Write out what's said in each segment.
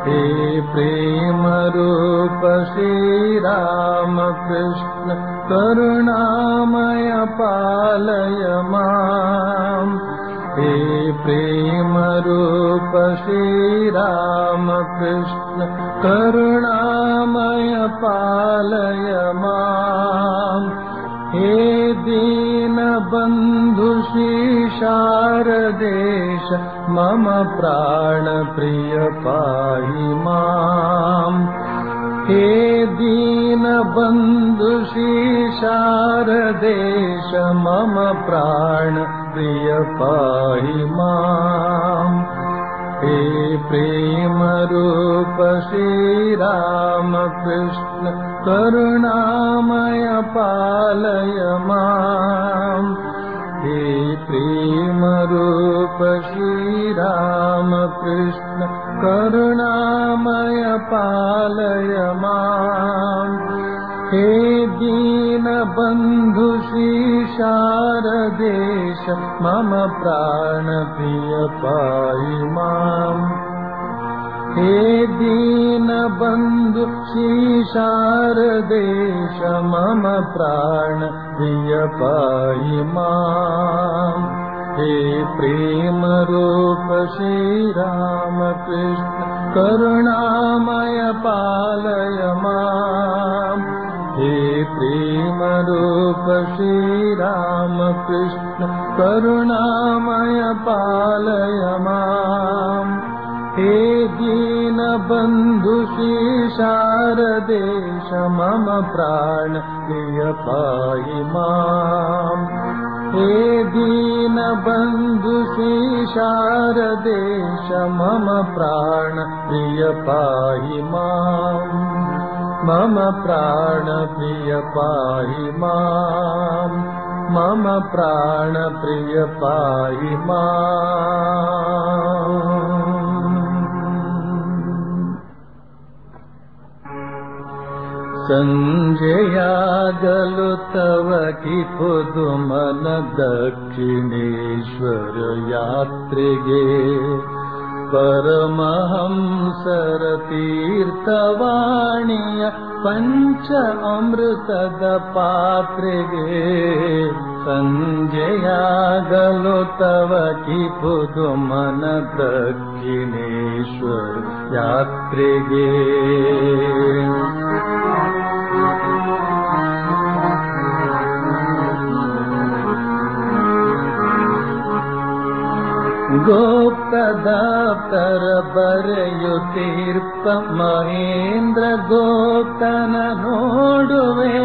हे प्रेमरूप श्रीरामकृष्ण करुणामय पालय माम् हे प्रेमरूप श्रीरामकृष्ण करुणामय पालय माम् हे दीनबन्धु शारदेश मम प्राणप्रिय पाहि माम् हे दीनबन्धु शारदेश मम प्राणप्रिय पाहि माम् हे प्रेमरूप श्रीरामकृष्ण करुणामय पालय माम् हे प्रेमरूप श्रीरामकृष्ण करुणामय पालय माम् हे दीनबन्धु शारदेश मम प्राणप्रिय पाहि माम् हे दीनबन्धु शारदेश मम प्राणप्रिय पाहि माम् हे प्रेमरूप श्रीरामकृष्ण करुणामय पालय माम् हे प्रेमरूप श्रीरामकृष्ण करुणामय पालय माम् हे दीनबन्धु शारदेश मम प्राण प्रिय पाहि माम् हे दीनबन्धु शारदेश मम प्राण प्रिय पाहि माम् मम प्राणप्रिय पाहि माम् मम प्राणप्रिय पाहि माम् सञ्जयागलु तव कि पुदुमन दक्षिणेश्वर यात्रिगे परमहंसर तीर्थवाणीय पञ्च अमृतद पात्रिगे सञ्जयागलो तव कि पुदुमन दक्षिणेश्वर यात्रिगे गोप्तदाप्तर बರೆಯುತ್ತೀರ್ಪ ಮಹೇಂದ್ರ ಗೋಪ್ತನ ನೋಡುವೆ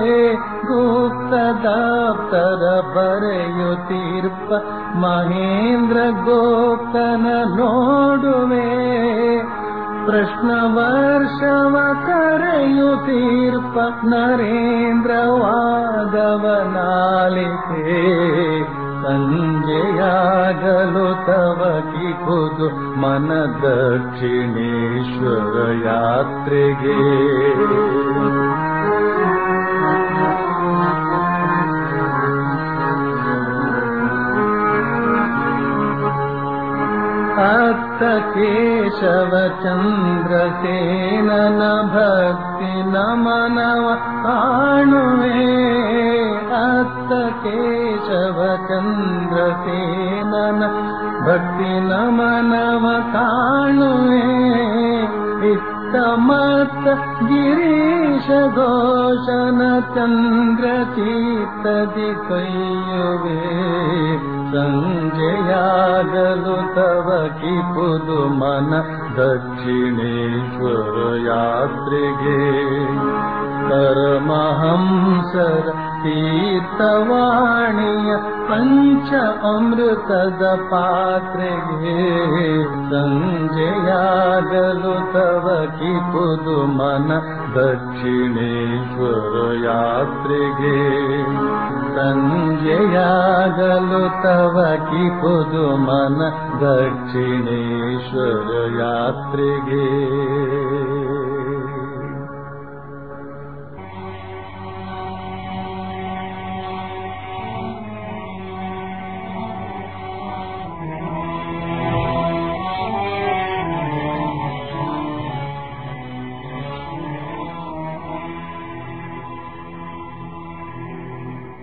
ಗುಪ್ತದಾಪ್ತರ ಬರೆಯುತ್ತೀರ್ಪ ಮಹೇಂದ್ರ ಗೋಪ್ತನ ನೋಡುವೆ ಪ್ರಶ್ನ ವರ್ಷವ ಕರೆಯುತ್ತೀರ್ಪ ನರೇಂದ್ರ ವಾದವನಾಲಿಕೆ ಸಂಜೆಯಾಗಲು ತವ ಕಿಪುದು ಮನ ದಕ್ಷಿಣೇಶ್ವರ ಯಾತ್ರೆಗೆ ಅತ್ತ ಕೇಶವ ಚಂದ್ರಸೇನನ ಭಕ್ತಿ ನಮನವ ಕಾಣುವೆ ಅತ್ತ ಕೇಶವ ಚಂದ್ರಸೇನನ ಭಕ್ತಿ ನಮನವ ಕಾಣುವೆ ಇತ್ತ ಮತ್ತ ಗಿರೀಶ ಘೋಷನ ಚಂದ್ರ ಚೀತದಿ ಕೈಯುವೆ ಸಂಜೆಯಾಗಲು ತವ ಕಿಪುದು ಮನ ದಕ್ಷಿಣೇಶ್ವರ ಯಾತ್ರೆಗೆ ಪರಮಹಂಸರ ತೀರ್ಥವಾಣಿಯ ಪಂಚ ಅಮೃತದ ಪಾತ್ರೆಗೆ ಸಂಜೆಯಾಗಲು ತವ ಕಿಪುದು ಮನ ದಕ್ಷಿಣೇಶ್ವರ ಯಾತ್ರೆಗೆ ಸಂಜೆಯಾಗಲು ತವ ಕಿಪುದು ಮನ ದಕ್ಷಿಣೇಶ್ವರ ಯಾತ್ರೆಗೆ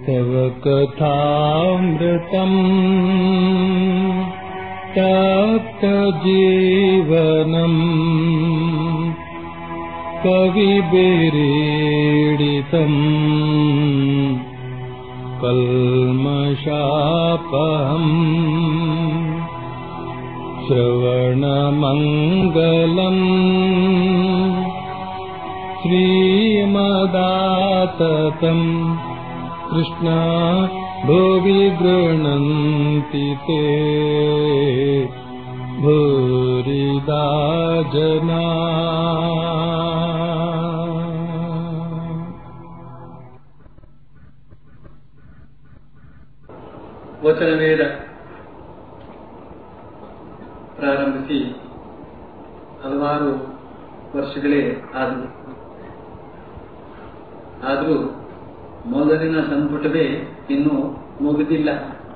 तव कथामृतम् तप्तजीवनम् कविभिरीडितम् कल्मषापहम् श्रवणमङ्गलम् श्रीमदाततम् कृष्णा भुवि गृह्णन्ति ते भूरिदा जना ವಚನವೇದ ಪ್ರಾರಂಭಿಸಿ ಹಲವಾರು ವರ್ಷಗಳೇ ಆದವು ಆದರೂ ಮೊದಲಿನ ಸಂಪುಟವೇ ಇನ್ನೂ ಮುಗಿದಿಲ್ಲ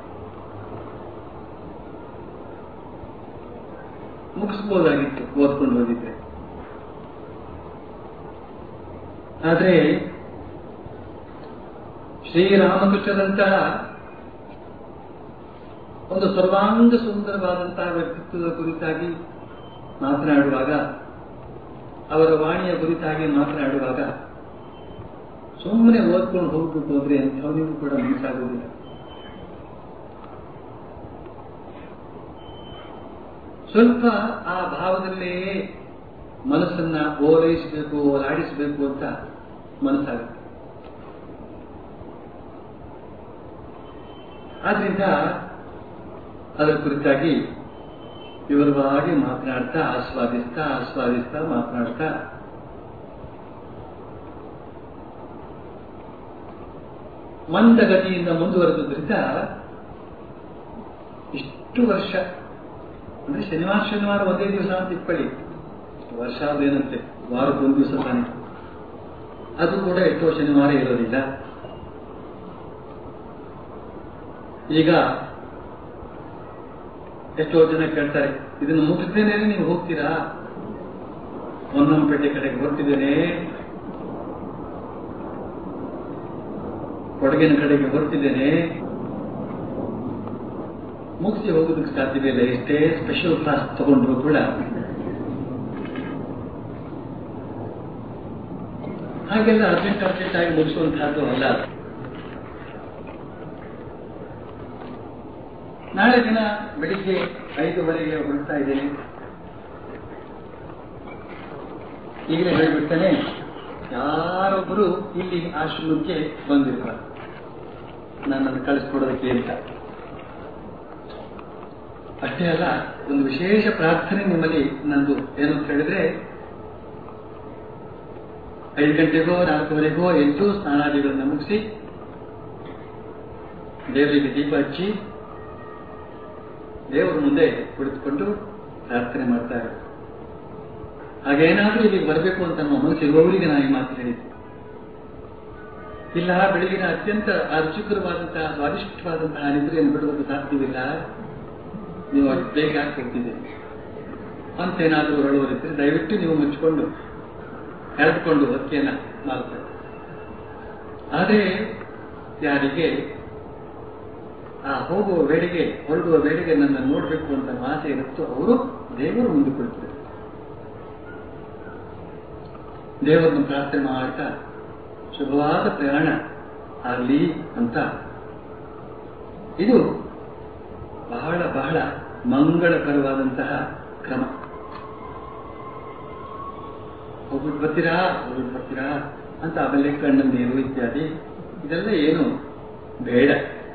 ಮುಗಿಸ್ಬೋದಾಗಿತ್ತು ಓದ್ಕೊಂಡು ಹೋಗಿದ್ರೆ ಆದರೆ ಶ್ರೀರಾಮಕೃಷ್ಣರಂತಹ ಒಂದು ಸರ್ವಾಂಗ ಸುಂದರವಾದಂತಹ ವ್ಯಕ್ತಿತ್ವದ ಕುರಿತಾಗಿ ಮಾತನಾಡುವಾಗ ಅವರ ವಾಣಿಯ ಕುರಿತಾಗಿ ಮಾತನಾಡುವಾಗ ಸುಮ್ಮನೆ ಓದ್ಕೊಂಡು ಹೋಗ್ಬಿಟ್ಟು ಹೋದ್ರೆ ಅಂಥವನಿಗೂ ಕೂಡ ಮನಸ್ಸಾಗುವುದಿಲ್ಲ ಸ್ವಲ್ಪ ಆ ಭಾವದಲ್ಲೇ ಮನಸ್ಸನ್ನ ಓಲೈಸಬೇಕು ಓಲಾಡಿಸಬೇಕು ಅಂತ ಮನಸ್ಸಾಗುತ್ತೆ ಆದ್ರಿಂದ ಅದರ ಕುರಿತಾಗಿ ವಿವರವಾಗಿ ಮಾತನಾಡ್ತಾ ಆಸ್ವಾದಿಸ್ತಾ ಆಸ್ವಾದಿಸ್ತಾ ಮಾತನಾಡ್ತಾ ಮಂದಗತಿಯಿಂದ ಮುಂದುವರೆದುದರಿಂದ ಇಷ್ಟು ವರ್ಷ ಅಂದ್ರೆ ಶನಿವಾರ ಶನಿವಾರ ಒಂದೇ ದಿವಸ ಅಂತ ಇಟ್ಕೊಳ್ಳಿ ವರ್ಷ ಅದೇನಂತೆ ವಾರಕ್ಕೊಂದು ದಿವಸ ತಾನೆ ಅದು ಕೂಡ ಎಷ್ಟೋ ಶನಿವಾರ ಇರೋದಿಲ್ಲ ಈಗ ಎಷ್ಟೋ ಜನ ಕೇಳ್ತಾರೆ ಇದನ್ನು ಮುಗಿದ್ದೇನೆ ನೀವು ಹೋಗ್ತೀರಾ ಹೊನ್ನಂಪೇಟೆ ಕಡೆಗೆ ಹೊರಟಿದ್ದೇನೆ ಕೊಡಗಿನ ಕಡೆಗೆ ಹೊರಟಿದ್ದೇನೆ ಮುಗಿಸಿ ಹೋಗೋದಕ್ಕೆ ಸಾಧ್ಯವಿಲ್ಲ ಎಷ್ಟೇ ಸ್ಪೆಷಲ್ ಕ್ಲಾಸ್ ತಗೊಂಡ್ರು ಕೂಡ ಹಾಗೆಲ್ಲ ಅರ್ಜೆಂಟ್ ಅರ್ಜೆಂಟ್ ಆಗಿ ಮುಗಿಸುವಂತಹದ್ದು ಅಲ್ಲ ನಾಳೆ ದಿನ ಬೆಳಿಗ್ಗೆ ಐದುವರೆಗೆ ಹೊರಡ್ತಾ ಇದ್ದೇನೆ ಈಗಲೇ ಹೇಳಿಬಿಡ್ತೇನೆ ಯಾರೊಬ್ಬರು ಇಲ್ಲಿ ಆಶ್ರಮಕ್ಕೆ ಬಂದಿರ್ತಾರೆ ನನ್ನನ್ನು ಕಳಿಸ್ಕೊಡೋದಕ್ಕೆ ಅಂತ ಅಷ್ಟೇ ಅಲ್ಲ ಒಂದು ವಿಶೇಷ ಪ್ರಾರ್ಥನೆ ನಿಮ್ಮಲ್ಲಿ ನಂದು ಏನು ಅಂತ ಹೇಳಿದ್ರೆ ಐದು ಗಂಟೆಗೋ ನಾಲ್ಕುವರೆಗೋ ಎದ್ದು ಸ್ನಾನಾದಿಗಳನ್ನು ಮುಗಿಸಿ ದೇವರಿಗೆ ದೀಪ ಹಚ್ಚಿ ದೇವರ ಮುಂದೆ ಕುಳಿತುಕೊಂಡು ಪ್ರಾರ್ಥನೆ ಮಾಡ್ತಾರೆ ಹಾಗೇನಾದ್ರೂ ಇಲ್ಲಿಗೆ ಬರಬೇಕು ಅಂತ ನಮ್ಮ ಮನಸ್ಸಿರುವವರಿಗೆ ನಾನು ಈ ಮಾತು ಹೇಳಿದ್ದೆ ಇಲ್ಲ ಬೆಳಗಿನ ಅತ್ಯಂತ ರುಚಿಕರವಾದಂತಹ ಸ್ವಾದಿಷ್ಟವಾದಂತಹ ನಿದ್ರೆಯನ್ನು ಬಿಡುವುದು ಸಾಧ್ಯವಿಲ್ಲ ನೀವು ಅದು ಬೇಗ ಯಾಕೆ ಹೋಗ್ತಿದ್ದೀರಿ ಅಂತೇನಾದರೂ ಹೊರಡುವರಿದ್ರೆ ದಯವಿಟ್ಟು ನೀವು ಮುಚ್ಚಿಕೊಂಡು ಎಳೆದುಕೊಂಡು ಹೊತ್ತಿಯನ್ನ ಮಾಡ್ತಾರೆ ಆದರೆ ಯಾರಿಗೆ ಆ ಹೋಗುವ ವೇಳೆಗೆ ಹೊರಡುವ ವೇಳೆಗೆ ನನ್ನ ನೋಡಬೇಕು ಅಂತ ಆಸೆ ಇರುತ್ತೋ ಅವರು ದೇವರು ಮುಂದೆ ಕುಳಿತರು ದೇವರನ್ನು ಪ್ರಾರ್ಥನೆ ಮಾಡ್ತಾ ಶುಭವಾದ ಪ್ರಯಾಣ ಆಗಲಿ ಅಂತ ಇದು ಬಹಳ ಬಹಳ ಮಂಗಳಕರವಾದಂತಹ ಕ್ರಮ ಹೋಗ್ಬಿಟ್ಟು ಬರ್ತೀರಾ ಹೋಗ್ಬಿಟ್ಟು ಬರ್ತೀರಾ ಅಂತ ಆಮೇಲೆ ಕಣ್ಣ ನೀರು ಇತ್ಯಾದಿ ಇದೆಲ್ಲ ಏನು ಬೇಡ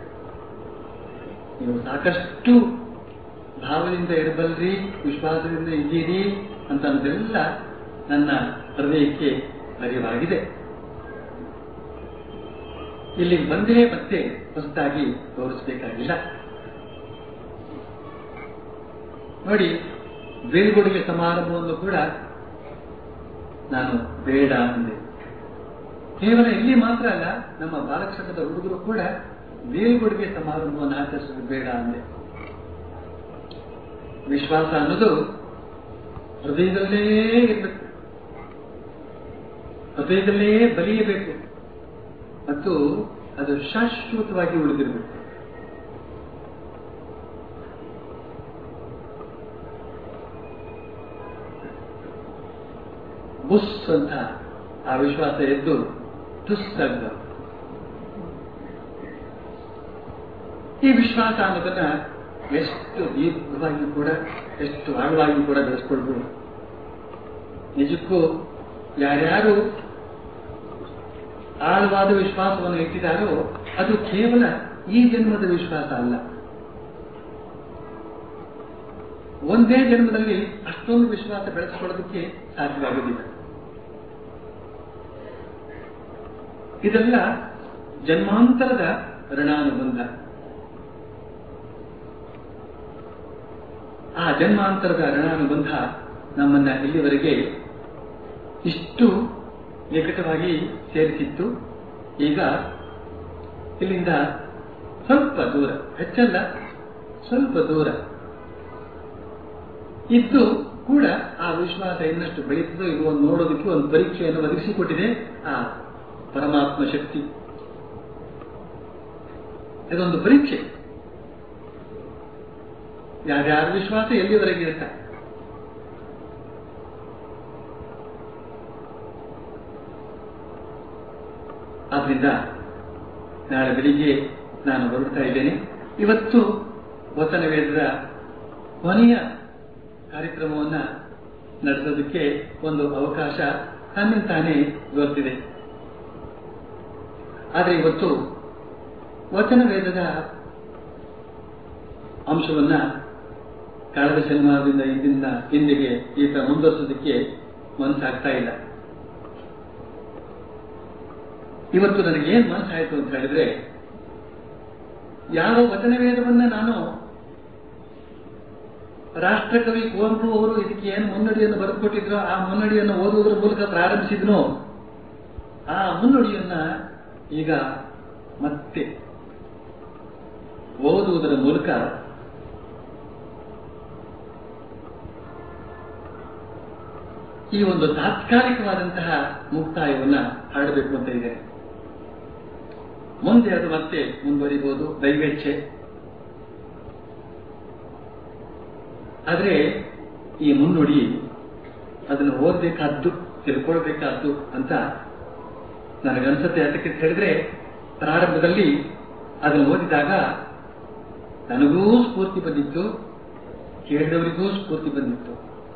ನೀವು ಸಾಕಷ್ಟು ಭಾವದಿಂದ ಇರಬಲ್ರಿ ವಿಶ್ವಾಸದಿಂದ ಇದ್ದೀರಿ ಅಂತ ಅನ್ನೋದೆಲ್ಲ ನನ್ನ ಹೃದಯಕ್ಕೆ ಅರಿವಾಗಿದೆ ಇಲ್ಲಿಗೆ ಬಂದೇ ಮತ್ತೆ ಹೊಸದಾಗಿ ತೋರಿಸಬೇಕಾಗಿಲ್ಲ ನೋಡಿ ಬೀಳ್ಕೊಡುಗೆ ಸಮಾರಂಭವನ್ನು ಕೂಡ ನಾನು ಬೇಡ ಅಂದೆ ಕೇವಲ ಇಲ್ಲಿ ಮಾತ್ರ ಅಲ್ಲ ನಮ್ಮ ಬಾಲಕ್ಷಣದ ಹುಡುಗರು ಕೂಡ ಬೀಳ್ಕೊಡುಗೆ ಸಮಾರಂಭವನ್ನು ಆಚರಿಸೋದು ಬೇಡ ಅಂದೆ ವಿಶ್ವಾಸ ಅನ್ನೋದು ಹೃದಯದಲ್ಲೇ ಇರಬೇಕು ಹೃದಯದಲ್ಲೇ ಬಲಿಯಬೇಕು ಮತ್ತು ಅದು ಶಾಶ್ವತವಾಗಿ ಉಳಿದಿರಬೇಕು ಬುಸ್ ಅಂತ ಆ ವಿಶ್ವಾಸ ಎದ್ದು ತುಸ್ಸಾಗಬಾರ್ದು ಈ ವಿಶ್ವಾಸ ಅನ್ನೋದನ್ನ ಎಷ್ಟು ದೀರ್ಘವಾಗಿ ಕೂಡ ಎಷ್ಟು ಆಳವಾಗಿ ಕೂಡ ಬೆಳೆಸ್ಕೊಳ್ಬೋದು ನಿಜಕ್ಕೂ ಯಾರ್ಯಾರು ಆಳವಾದ ವಿಶ್ವಾಸವನ್ನು ಇಟ್ಟಿದ್ದಾರೋ ಅದು ಕೇವಲ ಈ ಜನ್ಮದ ವಿಶ್ವಾಸ ಅಲ್ಲ ಒಂದೇ ಜನ್ಮದಲ್ಲಿ ಅಷ್ಟೊಂದು ವಿಶ್ವಾಸ ಬೆಳೆಸ್ಕೊಳ್ಳೋದಕ್ಕೆ ಸಾಧ್ಯವಾಗುವುದಿಲ್ಲ ಇದೆಲ್ಲ ಜನ್ಮಾಂತರದ ಋಣಾನುಬಂಧ ಆ ಜನ್ಮಾಂತರದ ಋಣಾನುಬಂಧ ನಮ್ಮನ್ನ ಇಲ್ಲಿವರೆಗೆ ಇಷ್ಟು ನಿಕಟವಾಗಿ ಸೇರಿಸಿತ್ತು ಈಗ ಇಲ್ಲಿಂದ ಸ್ವಲ್ಪ ದೂರ ಹೆಚ್ಚಲ್ಲ ಸ್ವಲ್ಪ ದೂರ ಇದ್ದು ಕೂಡ ಆ ವಿಶ್ವಾಸ ಇನ್ನಷ್ಟು ಬೆಳೀತದೋ ಇಲ್ವೋ ನೋಡೋದಕ್ಕೆ ಒಂದು ಪರೀಕ್ಷೆಯನ್ನು ಒದಗಿಸಿಕೊಟ್ಟಿದೆ ಆ ಪರಮಾತ್ಮ ಶಕ್ತಿ ಇದೊಂದು ಪರೀಕ್ಷೆ ಯಾರ್ಯಾರ ವಿಶ್ವಾಸ ಎಲ್ಲಿವರೆಗೆ ಇರುತ್ತೆ ಆದ್ರಿಂದ ನಾಳೆ ಬೆಳಿಗ್ಗೆ ನಾನು ಹೊರಡ್ತಾ ಇದ್ದೇನೆ ಇವತ್ತು ವಚನ ವೇದದ ಕೊನೆಯ ಕಾರ್ಯಕ್ರಮವನ್ನ ನಡೆಸೋದಕ್ಕೆ ಒಂದು ಅವಕಾಶ ತನ್ನಿಂತಾನೇ ದೊರೆತಿದೆ ಆದರೆ ಇವತ್ತು ವಚನ ವೇದದ ಅಂಶವನ್ನ ಕಳೆದ ಶನಿವಾರದಿಂದ ಇಂದಿನ ಇಂದಿಗೆ ಈತ ಮುಂದುವರಿಸೋದಕ್ಕೆ ಮನಸ್ಸಾಗ್ತಾ ಇಲ್ಲ ಇವತ್ತು ನನಗೆ ಏನ್ ಮನಸ್ಸಾಯ್ತು ಅಂತ ಹೇಳಿದ್ರೆ ಯಾವ ವಚನ ವೇದವನ್ನ ನಾನು ರಾಷ್ಟ್ರಕವಿ ಕುವೆಂಪು ಅವರು ಇದಕ್ಕೆ ಏನು ಮುನ್ನಡಿಯನ್ನು ಬರೆದುಕೊಟ್ಟಿದ್ರು ಆ ಮುನ್ನಡಿಯನ್ನು ಓದುವುದರ ಮೂಲಕ ಪ್ರಾರಂಭಿಸಿದ್ನೋ ಆ ಮುನ್ನುಡಿಯನ್ನ ಈಗ ಮತ್ತೆ ಓದುವುದರ ಮೂಲಕ ಈ ಒಂದು ತಾತ್ಕಾಲಿಕವಾದಂತಹ ಮುಕ್ತಾಯವನ್ನ ಹಾಡಬೇಕು ಅಂತ ಇದೆ ಮುಂದೆ ಅದು ಮತ್ತೆ ಮುಂದುವರಿಬಹುದು ದೈವೇಚ್ಛೆ ಆದ್ರೆ ಈ ಮುನ್ನುಡಿ ಅದನ್ನು ಓದಬೇಕಾದ್ದು ತಿಳ್ಕೊಳ್ಬೇಕಾದ್ದು ಅಂತ ನನಗನ್ಸುತ್ತೆ ಅದಕ್ಕೆ ಹೇಳಿದ್ರೆ ಪ್ರಾರಂಭದಲ್ಲಿ ಅದನ್ನು ಓದಿದಾಗ ನನಗೂ ಸ್ಫೂರ್ತಿ ಬಂದಿತ್ತು ಕೇಳಿದವರಿಗೂ ಸ್ಫೂರ್ತಿ ಬಂದಿತ್ತು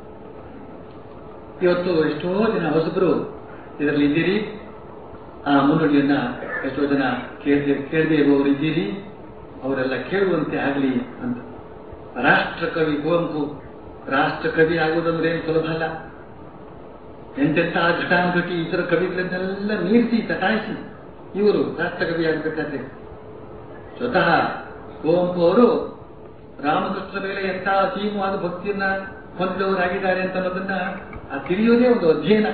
ಇವತ್ತು ಎಷ್ಟೋ ಜನ ಹೊಸಬರು ಇದರಲ್ಲಿ ಇದ್ದೀರಿ ಆ ಮುನ್ನುಡಿಯನ್ನ ಎಷ್ಟೋ ಜನ ಕೇಳದೆ ಕೇಳದೆ ಇರುವವರು ಇದ್ದೀರಿ ಅವರೆಲ್ಲ ಕೇಳುವಂತೆ ಆಗಲಿ ಅಂತ ರಾಷ್ಟ್ರಕವಿ ಕುವೆಂಪು ರಾಷ್ಟ್ರಕವಿ ಆಗುವುದಂದ್ರೆ ಏನು ಸುಲಭ ಅಲ್ಲ ಎಂತೆಂಥ ಘಟಾನುಘಟಿ ಇತರ ಕವಿಗಳನ್ನೆಲ್ಲ ಮೀರಿಸಿ ತಟಾಯಿಸಿ ಇವರು ರಾಷ್ಟ್ರಕವಿ ಆಗಬೇಕಾದ್ರೆ ಸ್ವತಃ ಕುವೆಂಪು ಅವರು ರಾಮಕೃಷ್ಣ ಮೇಲೆ ಎಂಥ ಅಸೀಮವಾದ ಭಕ್ತಿಯನ್ನ ಹೊಂದಿದವರಾಗಿದ್ದಾರೆ ಅಂತ ಅನ್ನೋದನ್ನ ಆ ತಿಳಿಯೋದೇ ಒಂದು ಅಧ್ಯಯನ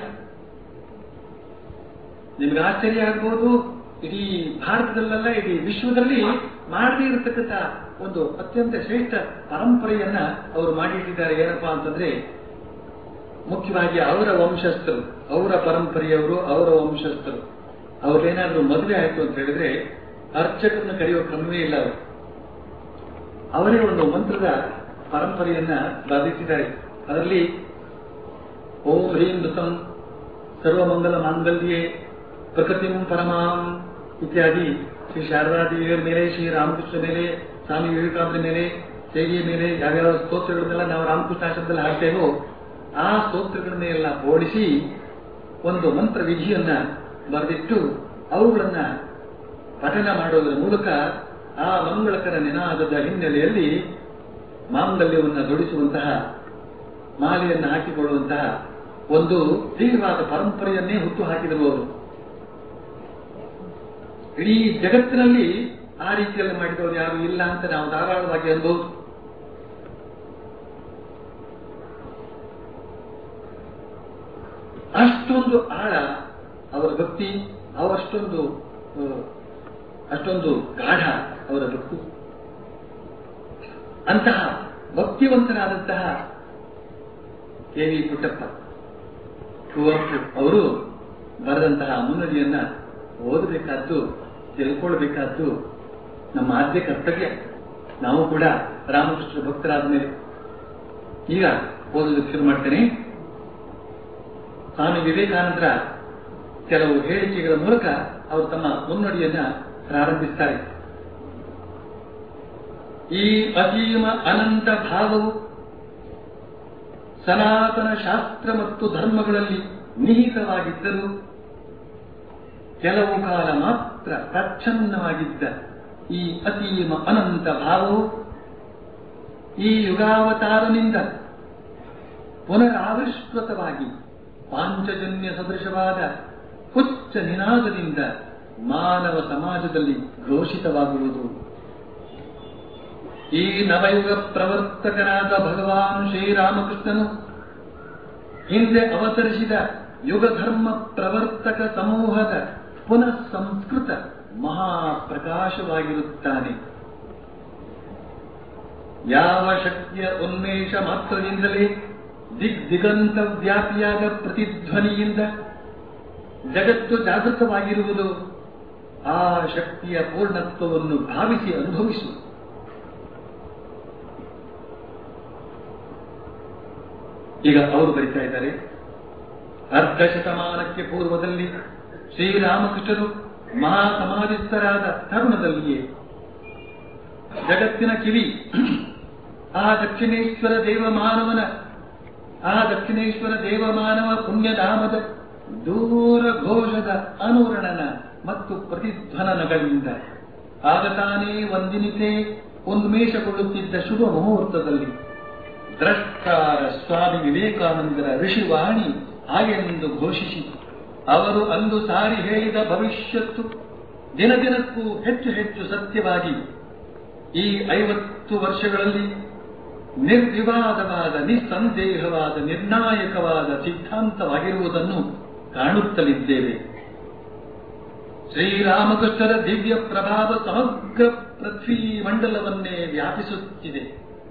ನಿಮ್ಗೆ ಆಶ್ಚರ್ಯ ಆಗ್ಬೋದು ಇಡೀ ಭಾರತದಲ್ಲೆಲ್ಲ ಇಡೀ ವಿಶ್ವದಲ್ಲಿ ಮಾಡದೇ ಇರತಕ್ಕಂಥ ಒಂದು ಅತ್ಯಂತ ಶ್ರೇಷ್ಠ ಪರಂಪರೆಯನ್ನ ಅವರು ಮಾಡಿಟ್ಟಿದ್ದಾರೆ ಏನಪ್ಪಾ ಅಂತಂದ್ರೆ ಮುಖ್ಯವಾಗಿ ಅವರ ವಂಶಸ್ಥರು ಅವರ ಪರಂಪರೆಯವರು ಅವರ ವಂಶಸ್ಥರು ಅವ್ರೇನಾದ್ರೂ ಮದುವೆ ಆಯ್ತು ಅಂತ ಹೇಳಿದ್ರೆ ಅರ್ಚಕರನ್ನ ಕರೆಯುವ ಕ್ರಮವೇ ಇಲ್ಲ ಅವರು ಅವರೇ ಒಂದು ಮಂತ್ರದ ಪರಂಪರೆಯನ್ನ ಬಾಧಿಸಿದ್ದಾರೆ ಅದರಲ್ಲಿ ಓಂ ಹ್ರೀಂ ನೃತಂ ಸರ್ವಮಂಗಲ ಮಾಂಗಲ್ಯೆ ಪ್ರಕೃತಿಂ ಪರಮಾಂ ಇತ್ಯಾದಿ ಶ್ರೀ ಶಾರದಾದೇವಿಯರ ಮೇಲೆ ಶ್ರೀ ರಾಮಕೃಷ್ಣ ಮೇಲೆ ಸ್ವಾಮಿ ವಿವೇಕಾನಂದ ಮೇಲೆ ಸೇವಿಯ ಮೇಲೆ ಯಾವ್ಯಾವ ಸ್ತೋತ್ರಗಳನ್ನೆಲ್ಲ ನಾವು ರಾಮಕೃಷ್ಣ ಆಶ್ರಮದಲ್ಲಿ ಹಾಕ್ತೇವೋ ಆ ಸ್ತೋತ್ರಗಳನ್ನೆಲ್ಲ ಓಡಿಸಿ ಒಂದು ಮಂತ್ರ ವಿಧಿಯನ್ನ ಬರೆದಿಟ್ಟು ಅವುಗಳನ್ನ ಪಠನ ಮಾಡೋದರ ಮೂಲಕ ಆ ಮಂಗಳಕರ ನಿನಾದದ ಹಿನ್ನೆಲೆಯಲ್ಲಿ ಮಾಂಗಲ್ಯವನ್ನು ದುಡಿಸುವಂತಹ ಮಾಲೆಯನ್ನು ಹಾಕಿಕೊಳ್ಳುವಂತಹ ಒಂದು ತೀವ್ರವಾದ ಪರಂಪರೆಯನ್ನೇ ಹುಟ್ಟು ಹಾಕಿದರು ಅವರು ಇಡೀ ಜಗತ್ತಿನಲ್ಲಿ ಆ ರೀತಿಯಲ್ಲಿ ಮಾಡಿದವರು ಯಾರು ಇಲ್ಲ ಅಂತ ನಾವು ಧಾರಾಳವಾಗಿ ಅನ್ಬಹುದು ಅಷ್ಟೊಂದು ಆಳ ಅವರ ಭಕ್ತಿ ಅವರಷ್ಟೊಂದು ಆ, ಅಷ್ಟೊಂದು ಗಾಢ ಅವರ ಭಕ್ತಿ ಅಂತಹ ಭಕ್ತಿವಂತರಾದಂತಹ ಕೆ ವಿ ಪುಟ್ಟಪ್ಪ ಕುವೆಂಪು ಅವರು ಬರೆದಂತಹ ಮುನ್ನುಡಿಯನ್ನ ಓದಬೇಕಾದ್ದು ತಿಳ್ಕೊಳ್ಬೇಕಾದ್ದು ನಮ್ಮ ಆದ್ಯ ಕರ್ತವ್ಯ ನಾವು ಕೂಡ ರಾಮಕೃಷ್ಣ ಭಕ್ತರಾದ ಮೇಲೆ ಈಗ ಓದೋದಕ್ಕೆ ಶುರು ಮಾಡ್ತೇನೆ ಸ್ವಾಮಿ ವಿವೇಕಾನಂದರ ಕೆಲವು ಹೇಳಿಕೆಗಳ ಮೂಲಕ ಅವರು ತಮ್ಮ ಮುನ್ನುಡಿಯನ್ನ ಪ್ರಾರಂಭಿಸ್ತಾರೆ ಈ ಅಸೀಮ ಅನಂತ ಭಾವವು ಸನಾತನ ಶಾಸ್ತ್ರ ಮತ್ತು ಧರ್ಮಗಳಲ್ಲಿ ನಿಹಿತವಾಗಿದ್ದರೂ ಕೆಲವು ಕಾಲ ಮಾತ್ರ ಪ್ರಚ್ಛನ್ನವಾಗಿದ್ದ ಈ ಅಸೀಮ ಅನಂತ ಭಾವವು ಈ ಯುಗಾವತಾರನಿಂದ ಪುನರಾವಿಷ್ಕೃತವಾಗಿ ಪಾಂಚಜನ್ಯ ಸದೃಶವಾದ ಹುಚ್ಚ ನಿನಾದದಿಂದ ಮಾನವ ಸಮಾಜದಲ್ಲಿ ಘೋಷಿತವಾಗುವುದು ಈ ನವಯುಗ ಪ್ರವರ್ತಕನಾದ ಭಗವಾನ್ ಶ್ರೀರಾಮಕೃಷ್ಣನು ಹಿಂದೆ ಅವತರಿಸಿದ ಯುಗಧರ್ಮ ಪ್ರವರ್ತಕ ಸಮೂಹದ ಪುನಃ ಸಂಸ್ಕೃತ ಮಹಾಪ್ರಕಾಶವಾಗಿರುತ್ತಾನೆ ಯಾವ ಶಕ್ತಿಯ ಉನ್ಮೇಷ ಮಾತ್ರದಿಂದಲೇ ದಿಗ್ದಿಗಂತ ವ್ಯಾಪಿಯಾದ ಪ್ರತಿಧ್ವನಿಯಿಂದ ಜಗತ್ತು ಜಾಗೃತವಾಗಿರುವುದು ಆ ಶಕ್ತಿಯ ಪೂರ್ಣತ್ವವನ್ನು ಭಾವಿಸಿ ಅನುಭವಿಸು ಈಗ ಅವರು ಬರಿತಾ ಇದ್ದಾರೆ ಅರ್ಧ ಶತಮಾನಕ್ಕೆ ಪೂರ್ವದಲ್ಲಿ ಶ್ರೀರಾಮಕೃಷ್ಣರು ಮಹಾ ಸಮಾಧಿಸ್ಥರಾದ ತರುಣದಲ್ಲಿಯೇ ಜಗತ್ತಿನ ಕಿವಿ ಆ ದಕ್ಷಿಣೇಶ್ವರ ದೇವಮಾನವನ ಆ ದಕ್ಷಿಣೇಶ್ವರ ದೇವಮಾನವ ಪುಣ್ಯಧಾಮದ ದೂರ ಘೋಷದ ಅನುರಣನ ಮತ್ತು ಪ್ರತಿಧ್ವನನಗಳಿಂದ ಆಗ ತಾನೇ ಒಂದಿನಿತೇ ಉನ್ಮೇಷಗೊಳ್ಳುತ್ತಿದ್ದ ಶುಭ ಮುಹೂರ್ತದಲ್ಲಿ ದ್ರಷ್ಟಾರ ಸ್ವಾಮಿ ವಿವೇಕಾನಂದರ ಋಷಿವಾಣಿ ಹಾಗೆಂದು ಘೋಷಿಸಿ ಅವರು ಅಂದು ಸಾರಿ ಹೇಳಿದ ಭವಿಷ್ಯತ್ತು ದಿನ ದಿನಕ್ಕೂ ಹೆಚ್ಚು ಹೆಚ್ಚು ಸತ್ಯವಾಗಿ ಈ ಐವತ್ತು ವರ್ಷಗಳಲ್ಲಿ ನಿರ್ವಿವಾದವಾದ ನಿಸ್ಸಂದೇಹವಾದ ನಿರ್ಣಾಯಕವಾದ ಸಿದ್ಧಾಂತವಾಗಿರುವುದನ್ನು ಕಾಣುತ್ತಲಿದ್ದೇವೆ ಶ್ರೀರಾಮಕೃಷ್ಣರ ದಿವ್ಯ ಪ್ರಭಾವ ಸಮಗ್ರ ಪೃಥ್ವೀ ಮಂಡಲವನ್ನೇ ವ್ಯಾಪಿಸುತ್ತಿದೆ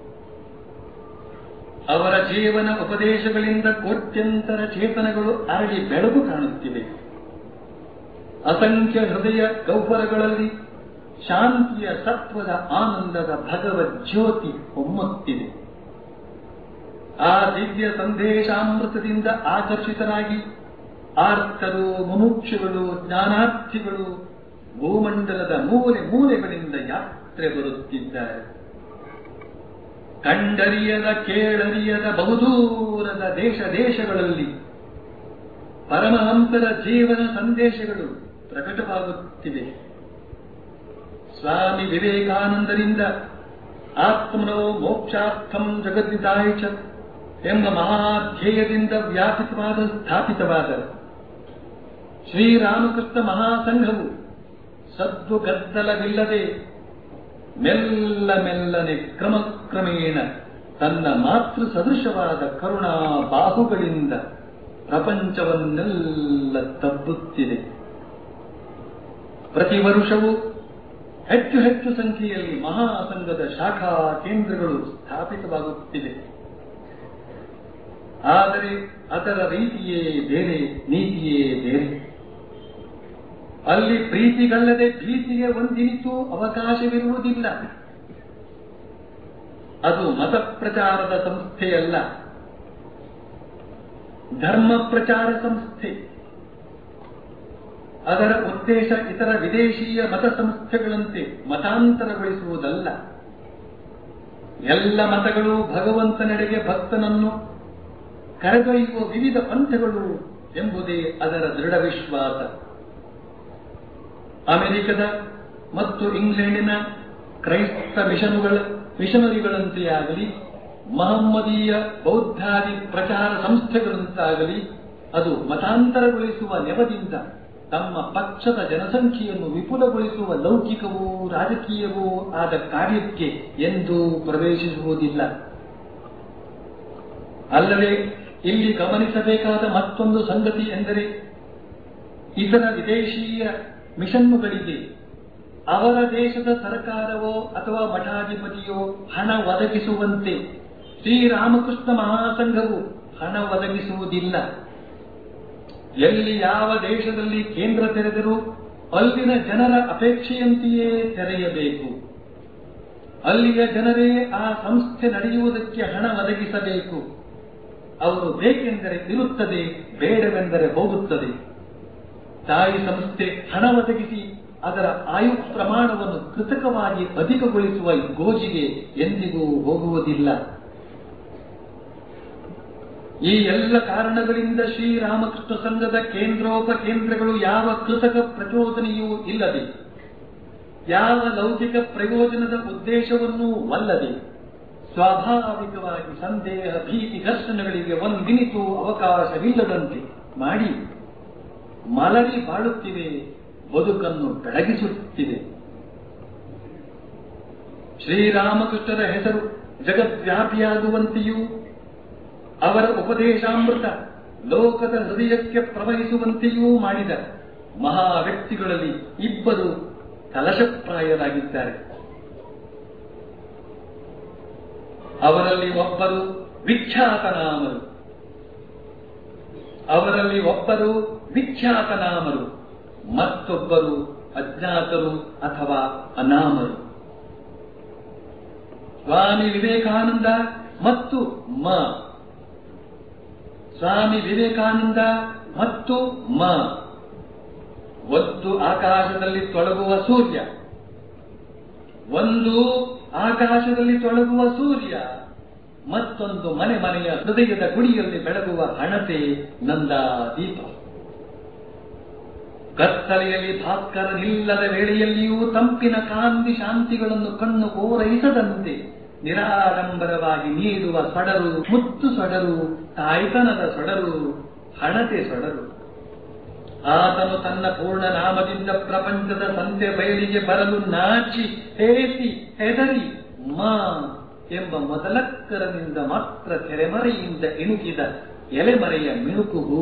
ಅವರ ಜೀವನ ಉಪದೇಶಗಳಿಂದ ಕೋಟ್ಯಂತರ ಚೇತನಗಳು ಅರಳಿ ಬೆಳಕು ಕಾಣುತ್ತಿವೆ ಅಸಂಖ್ಯ ಹೃದಯ ಗೌಹರಗಳಲ್ಲಿ ಶಾಂತಿಯ ಸತ್ವದ ಆನಂದದ ಭಗವದ್ ಜ್ಯೋತಿ ಹೊಮ್ಮುತ್ತಿದೆ ಆ ದಿವ್ಯ ಸಂದೇಶಾಮೃತದಿಂದ ಆಕರ್ಷಿತರಾಗಿ ಆರ್ತರು ಮುಮುಕ್ಷುಗಳು ಜ್ಞಾನಾರ್ಥಿಗಳು ಭೂಮಂಡಲದ ಮೂಲೆ ಮೂಲೆಗಳಿಂದ ಯಾತ್ರೆ ಬರುತ್ತಿದ್ದಾರೆ ಕಂಡರಿಯದ ಕೇಳರಿಯದ ಬಹುದೂರದ ದೇಶ ದೇಶಗಳಲ್ಲಿ ಪರಮಹಂಸರ ಜೀವನ ಸಂದೇಶಗಳು ಪ್ರಕಟವಾಗುತ್ತಿವೆ ಸ್ವಾಮಿ ವಿವೇಕಾನಂದರಿಂದ ಆತ್ಮನೋ ಮೋಕ್ಷಾರ್ಥಂ ಜಗದ್ದಿತಾಯ ಚ ಎಂಬ ಮಹಾಧ್ಯೇಯದಿಂದ ವ್ಯಾಪಿತವಾದ ಸ್ಥಾಪಿತವಾದ ಶ್ರೀರಾಮಕೃಷ್ಣ ಮಹಾಸಂಘವು ಸದ್ದು ಗದ್ದಲವಿಲ್ಲದೆ ಮೆಲ್ಲ ಮೆಲ್ಲನೆ ಕ್ರಮಕ್ರಮೇಣ ತನ್ನ ಮಾತೃ ಸದೃಶವಾದ ಕರುಣಾ ಬಾಹುಗಳಿಂದ ಪ್ರಪಂಚವನ್ನೆಲ್ಲ ತಬ್ಬುತ್ತಿದೆ ಪ್ರತಿ ವರುಷವೂ ಹೆಚ್ಚು ಹೆಚ್ಚು ಸಂಖ್ಯೆಯಲ್ಲಿ ಮಹಾಸಂಘದ ಶಾಖಾ ಕೇಂದ್ರಗಳು ಸ್ಥಾಪಿತವಾಗುತ್ತಿವೆ ಆದರೆ ಅದರ ರೀತಿಯೇ ಬೇರೆ ನೀತಿಯೇ ಬೇರೆ ಅಲ್ಲಿ ಪ್ರೀತಿಗಲ್ಲದೆ ಭೀತಿಗೆ ಒಂದಿನಿತೂ ಅವಕಾಶವಿರುವುದಿಲ್ಲ ಅದು ಮತ ಪ್ರಚಾರದ ಸಂಸ್ಥೆಯಲ್ಲ ಧರ್ಮ ಪ್ರಚಾರ ಸಂಸ್ಥೆ ಅದರ ಉದ್ದೇಶ ಇತರ ವಿದೇಶೀಯ ಮತ ಸಂಸ್ಥೆಗಳಂತೆ ಮತಾಂತರಗೊಳಿಸುವುದಲ್ಲ ಎಲ್ಲ ಮತಗಳು ಭಗವಂತನೆಡೆಗೆ ಭಕ್ತನನ್ನು ಕರೆದೊಯ್ಯುವ ವಿವಿಧ ಪಂಥಗಳು ಎಂಬುದೇ ಅದರ ದೃಢ ವಿಶ್ವಾಸ ಅಮೆರಿಕದ ಮತ್ತು ಇಂಗ್ಲೆಂಡಿನ ಕ್ರೈಸ್ತ ಮಿಷನುಗಳ ಮಿಷನರಿಗಳಂತೆಯಾಗಲಿ ಮಹಮ್ಮದೀಯ ಬೌದ್ಧಾದಿ ಪ್ರಚಾರ ಸಂಸ್ಥೆಗಳಂತಾಗಲಿ ಅದು ಮತಾಂತರಗೊಳಿಸುವ ನೆಪದಿಂದ ತಮ್ಮ ಪಕ್ಷದ ಜನಸಂಖ್ಯೆಯನ್ನು ವಿಪುಲಗೊಳಿಸುವ ಲೌಕಿಕವೂ ರಾಜಕೀಯವೂ ಆದ ಕಾರ್ಯಕ್ಕೆ ಎಂದೂ ಪ್ರವೇಶಿಸುವುದಿಲ್ಲ ಅಲ್ಲದೆ ಇಲ್ಲಿ ಗಮನಿಸಬೇಕಾದ ಮತ್ತೊಂದು ಸಂಗತಿ ಎಂದರೆ ಇತರ ವಿದೇಶೀಯ ಮಿಷನ್ನುಗಳಿಗೆ ಅವರ ದೇಶದ ಸರ್ಕಾರವೋ ಅಥವಾ ಮಠಾಧಿಪತಿಯೋ ಹಣ ಒದಗಿಸುವಂತೆ ಶ್ರೀರಾಮಕೃಷ್ಣ ಮಹಾಸಂಘವು ಹಣ ಒದಗಿಸುವುದಿಲ್ಲ ಎಲ್ಲಿ ಯಾವ ದೇಶದಲ್ಲಿ ಕೇಂದ್ರ ತೆರೆದರೂ ಅಲ್ಲಿನ ಜನರ ಅಪೇಕ್ಷೆಯಂತೆಯೇ ತೆರೆಯಬೇಕು ಅಲ್ಲಿಯ ಜನರೇ ಆ ಸಂಸ್ಥೆ ನಡೆಯುವುದಕ್ಕೆ ಹಣ ಒದಗಿಸಬೇಕು ಅವರು ಬೇಕೆಂದರೆ ಇರುತ್ತದೆ ಬೇಡವೆಂದರೆ ಹೋಗುತ್ತದೆ ತಾಯಿ ಸಂಸ್ಥೆ ಹಣ ಒದಗಿಸಿ ಅದರ ಆಯು ಪ್ರಮಾಣವನ್ನು ಕೃತಕವಾಗಿ ಅಧಿಕಗೊಳಿಸುವ ಗೋಜಿಗೆ ಎಂದಿಗೂ ಹೋಗುವುದಿಲ್ಲ ಈ ಎಲ್ಲ ಕಾರಣಗಳಿಂದ ಶ್ರೀರಾಮಕೃಷ್ಣ ಸಂಘದ ಕೇಂದ್ರೋಪಕೇಂದ್ರಗಳು ಯಾವ ಕೃತಕ ಪ್ರಚೋದನೆಯೂ ಇಲ್ಲದೆ ಯಾವ ಲೌಕಿಕ ಪ್ರಯೋಜನದ ಉದ್ದೇಶವನ್ನೂ ಅಲ್ಲದೆ ಸ್ವಾಭಾವಿಕವಾಗಿ ಸಂದೇಹ ಭೀತಿ ಘರ್ಷಣೆಗಳಿಗೆ ಒಂದಿನಿತೂ ಅವಕಾಶವಿಲ್ಲದಂತೆ ಮಾಡಿ ಮಲಗಿ ಬಾಳುತ್ತಿವೆ ಬದುಕನ್ನು ಬೆಳಗಿಸುತ್ತಿವೆ ಶ್ರೀರಾಮಕೃಷ್ಣರ ಹೆಸರು ಜಗದ್ವ್ಯಾಪಿಯಾಗುವಂತೆಯೂ ಅವರ ಉಪದೇಶಾಮೃತ ಲೋಕದ ಹೃದಯಕ್ಕೆ ಪ್ರವಹಿಸುವಂತೆಯೂ ಮಾಡಿದ ಮಹಾ ವ್ಯಕ್ತಿಗಳಲ್ಲಿ ಇಬ್ಬರು ಕಲಶಪ್ರಾಯರಾಗಿದ್ದಾರೆ ಅವರಲ್ಲಿ ಒಬ್ಬರು ವಿಖ್ಯಾತನಾಮರು ಅವರಲ್ಲಿ ಒಬ್ಬರು ವಿಖ್ಯಾತನಾಮರು ಮತ್ತೊಬ್ಬರು ಅಜ್ಞಾತರು ಅಥವಾ ಅನಾಮರು ಸ್ವಾಮಿ ವಿವೇಕಾನಂದ ಮತ್ತು ಮ ಸ್ವಾಮಿ ವಿವೇಕಾನಂದ ಮತ್ತು ಮ ಒಂದು ಆಕಾಶದಲ್ಲಿ ತೊಳಗುವ ಸೂರ್ಯ ಒಂದು ಆಕಾಶದಲ್ಲಿ ತೊಳಗುವ ಸೂರ್ಯ ಮತ್ತೊಂದು ಮನೆ ಮನೆಯ ಹೃದಯದ ಗುಡಿಯಲ್ಲಿ ಬೆಳಗುವ ಹಣತೆ ನಂದಾ ದೀಪ ಕತ್ತಲೆಯಲ್ಲಿ ಭಾಸ್ಕರ ನಿಲ್ಲದ ವೇಳೆಯಲ್ಲಿಯೂ ತಂಪಿನ ಕಾಂತಿ ಶಾಂತಿಗಳನ್ನು ಕಣ್ಣು ಕೋರೈಸದಂತೆ ನಿರಾಡಂಬರವಾಗಿ ನೀಡುವ ಸೊಡರು ಮುತ್ತು ಸೊಡರು ತಾಯ್ತನದ ಸೊಡರು ಹಣತೆ ಸೊಡರು ಆತನು ತನ್ನ ಪೂರ್ಣ ನಾಮದಿಂದ ಪ್ರಪಂಚದ ಸಂತೆ ಬಯಲಿಗೆ ಬರಲು ನಾಚಿ ಹೇಸಿ ಹೆದರಿ ಮಾ ಎಂಬ ಮೊದಲಕ್ಕರನಿಂದ ಮಾತ್ರ ತೆರೆಮರೆಯಿಂದ ಇಣುಕಿದ ಎಲೆಮರೆಯ ಮಿಣುಕುಗು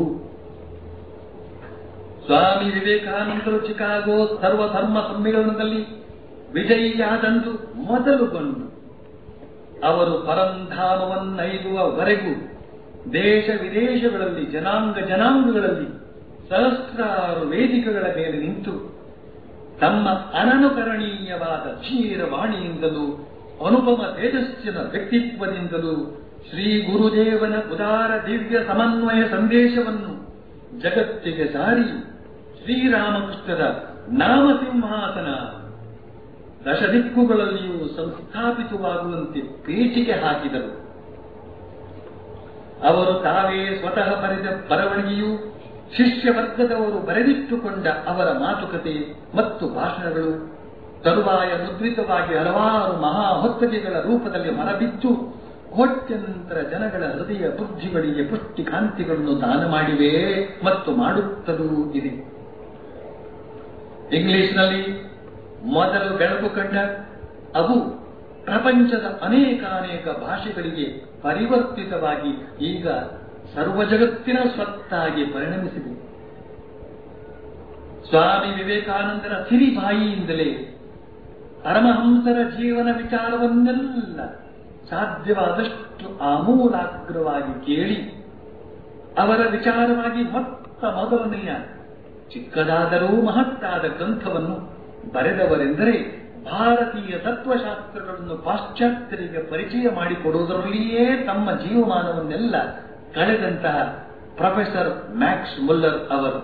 ಸ್ವಾಮಿ ವಿವೇಕಾನಂದರು ಚಿಕಾಗೋ ಸರ್ವಧರ್ಮ ಸಮ್ಮೇಳನದಲ್ಲಿ ವಿಜಯಿಯಾದಂದು ಮೊದಲುಗೊಂಡು ಅವರು ಪರಂಧಾಮವನ್ನೈದುವವರೆಗೂ ದೇಶ ವಿದೇಶಗಳಲ್ಲಿ ಜನಾಂಗ ಜನಾಂಗಗಳಲ್ಲಿ ಸಹಸ್ರಾರು ವೇದಿಕೆಗಳ ಮೇಲೆ ನಿಂತು ತಮ್ಮ ಅನನುಕರಣೀಯವಾದ ಕ್ಷೀರವಾಣಿಯಿಂದಲೂ ಅನುಪಮ ತೇಜಸ್ಸಿನ ವ್ಯಕ್ತಿತ್ವದಿಂದಲೂ ಶ್ರೀ ಗುರುದೇವನ ಉದಾರ ದಿವ್ಯ ಸಮನ್ವಯ ಸಂದೇಶವನ್ನು ಜಗತ್ತಿಗೆ ಸಾರಿ ಶ್ರೀರಾಮಕೃಷ್ಣರ ನಾಮಸಿಂಹಾಸನ ದಶದಿಕ್ಕುಗಳಲ್ಲಿಯೂ ಸಂಸ್ಥಾಪಿತವಾಗುವಂತೆ ಪೇಟಿಗೆ ಹಾಕಿದರು ಅವರು ತಾವೇ ಸ್ವತಃ ಬರೆದ ಬರವಣಿಗೆಯು ಶಿಷ್ಯ ವರ್ಗದವರು ಬರೆದಿಟ್ಟುಕೊಂಡ ಅವರ ಮಾತುಕತೆ ಮತ್ತು ಭಾಷಣಗಳು ತರುವಾಯ ಮುದ್ರಿತವಾಗಿ ಹಲವಾರು ಮಹಾ ಹೊತ್ತಗೆಗಳ ರೂಪದಲ್ಲಿ ಹೊರಬಿದ್ದು ಕೋಟ್ಯಂತರ ಜನಗಳ ಹೃದಯ ಬುದ್ಧಿಗಳಿಗೆ ಪುಷ್ಟಿ ಕಾಂತಿಗಳನ್ನು ದಾನ ಮಾಡಿವೆ ಮತ್ತು ಮಾಡುತ್ತಲೂ ಇದೆ ಇಂಗ್ಲಿಷ್ನಲ್ಲಿ ಮೊದಲು ಬೆಳಕು ಕಂಡ ಅವು ಪ್ರಪಂಚದ ಅನೇಕಾನೇಕ ಭಾಷೆಗಳಿಗೆ ಪರಿವರ್ತಿತವಾಗಿ ಈಗ ಸರ್ವ ಜಗತ್ತಿನ ಸ್ವತ್ತಾಗಿ ಪರಿಣಮಿಸಿದೆ ಸ್ವಾಮಿ ವಿವೇಕಾನಂದರ ಸಿರಿಬಾಯಿಯಿಂದಲೇ ಪರಮಹಂಸರ ಜೀವನ ವಿಚಾರವನ್ನೆಲ್ಲ ಸಾಧ್ಯವಾದಷ್ಟು ಆಮೂಲಾಗ್ರವಾಗಿ ಕೇಳಿ ಅವರ ವಿಚಾರವಾಗಿ ಮೊತ್ತ ಮೊದಲನೆಯ ಚಿಕ್ಕದಾದರೂ ಮಹತ್ತಾದ ಗ್ರಂಥವನ್ನು ಬರೆದವರೆಂದರೆ ಭಾರತೀಯ ತತ್ವಶಾಸ್ತ್ರಗಳನ್ನು ಪಾಶ್ಚಾತ್ಯರಿಗೆ ಪರಿಚಯ ಮಾಡಿಕೊಡುವುದರಲ್ಲಿಯೇ ತಮ್ಮ ಜೀವಮಾನವನ್ನೆಲ್ಲ ಕಳೆದಂತಹ ಪ್ರೊಫೆಸರ್ ಮ್ಯಾಕ್ಸ್ ಮುಲ್ಲರ್ ಅವರು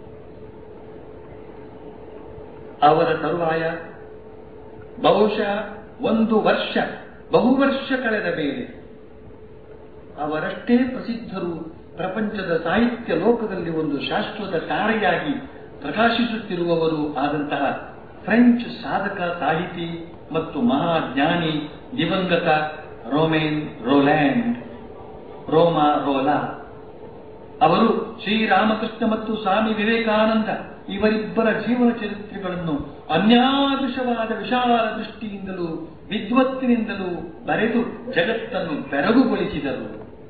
ಅವರ ತರುವಾಯ ಬಹುಶಃ ಒಂದು ವರ್ಷ ಬಹುವರ್ಷ ಕಳೆದ ಮೇಲೆ ಅವರಷ್ಟೇ ಪ್ರಸಿದ್ಧರು ಪ್ರಪಂಚದ ಸಾಹಿತ್ಯ ಲೋಕದಲ್ಲಿ ಒಂದು ಶಾಶ್ವತ ತಾರೆಯಾಗಿ ಪ್ರಕಾಶಿಸುತ್ತಿರುವವರು ಆದಂತಹ ಫ್ರೆಂಚ್ ಸಾಧಕ ಸಾಹಿತಿ ಮತ್ತು ಮಹಾಜ್ಞಾನಿ ದಿವಂಗತ ರೋಮೇನ್ ರೋಲ್ಯಾಂಡ್ ರೋಮಾ ರೋಲಾ ಅವರು ಶ್ರೀರಾಮಕೃಷ್ಣ ಮತ್ತು ಸ್ವಾಮಿ ವಿವೇಕಾನಂದ ಇವರಿಬ್ಬರ ಜೀವನ ಚರಿತ್ರೆಗಳನ್ನು ಅನ್ಯಾದೃಶವಾದ ವಿಶಾಲ ದೃಷ್ಟಿಯಿಂದಲೂ ವಿದ್ವತ್ತಿನಿಂದಲೂ ಬರೆದು ಜಗತ್ತನ್ನು ಬೆರಗುಗೊಳಿಸಿದರು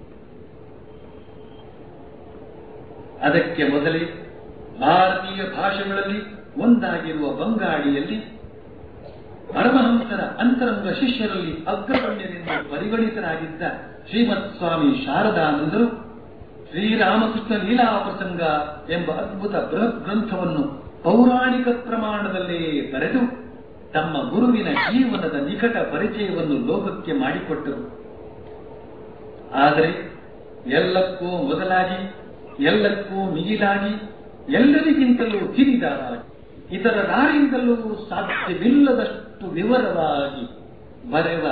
ಅದಕ್ಕೆ ಮೊದಲೇ ಭಾರತೀಯ ಭಾಷೆಗಳಲ್ಲಿ ಒಂದಾಗಿರುವ ಬಂಗಾಳಿಯಲ್ಲಿ ಪರಮಹಂಸರ ಅಂತರಂಗ ಶಿಷ್ಯರಲ್ಲಿ ಅಗ್ರಗಣ್ಯರೆಂದು ಪರಿಗಣಿತರಾಗಿದ್ದ ಶ್ರೀಮತ್ ಸ್ವಾಮಿ ಶಾರದಾನಂದರು ಶ್ರೀರಾಮಕೃಷ್ಣ ಲೀಲಾ ಪ್ರಸಂಗ ಎಂಬ ಅದ್ಭುತ ಬೃಹತ್ ಗ್ರಂಥವನ್ನು ಪೌರಾಣಿಕ ಪ್ರಮಾಣದಲ್ಲೇ ಬರೆದು ತಮ್ಮ ಗುರುವಿನ ಜೀವನದ ನಿಕಟ ಪರಿಚಯವನ್ನು ಲೋಕಕ್ಕೆ ಮಾಡಿಕೊಟ್ಟರು ಆದರೆ ಎಲ್ಲಕ್ಕೂ ಮೊದಲಾಗಿ ಎಲ್ಲಕ್ಕೂ ಮಿಗಿಲಾಗಿ ಎಲ್ಲರಿಗಿಂತಲೂ ಕಿರಿದಾಗಿ ಇತರರಾರಿಂದಲೂ ಸಾಧ್ಯವಿಲ್ಲದಷ್ಟು ವಿವರವಾಗಿ ಬರೆವ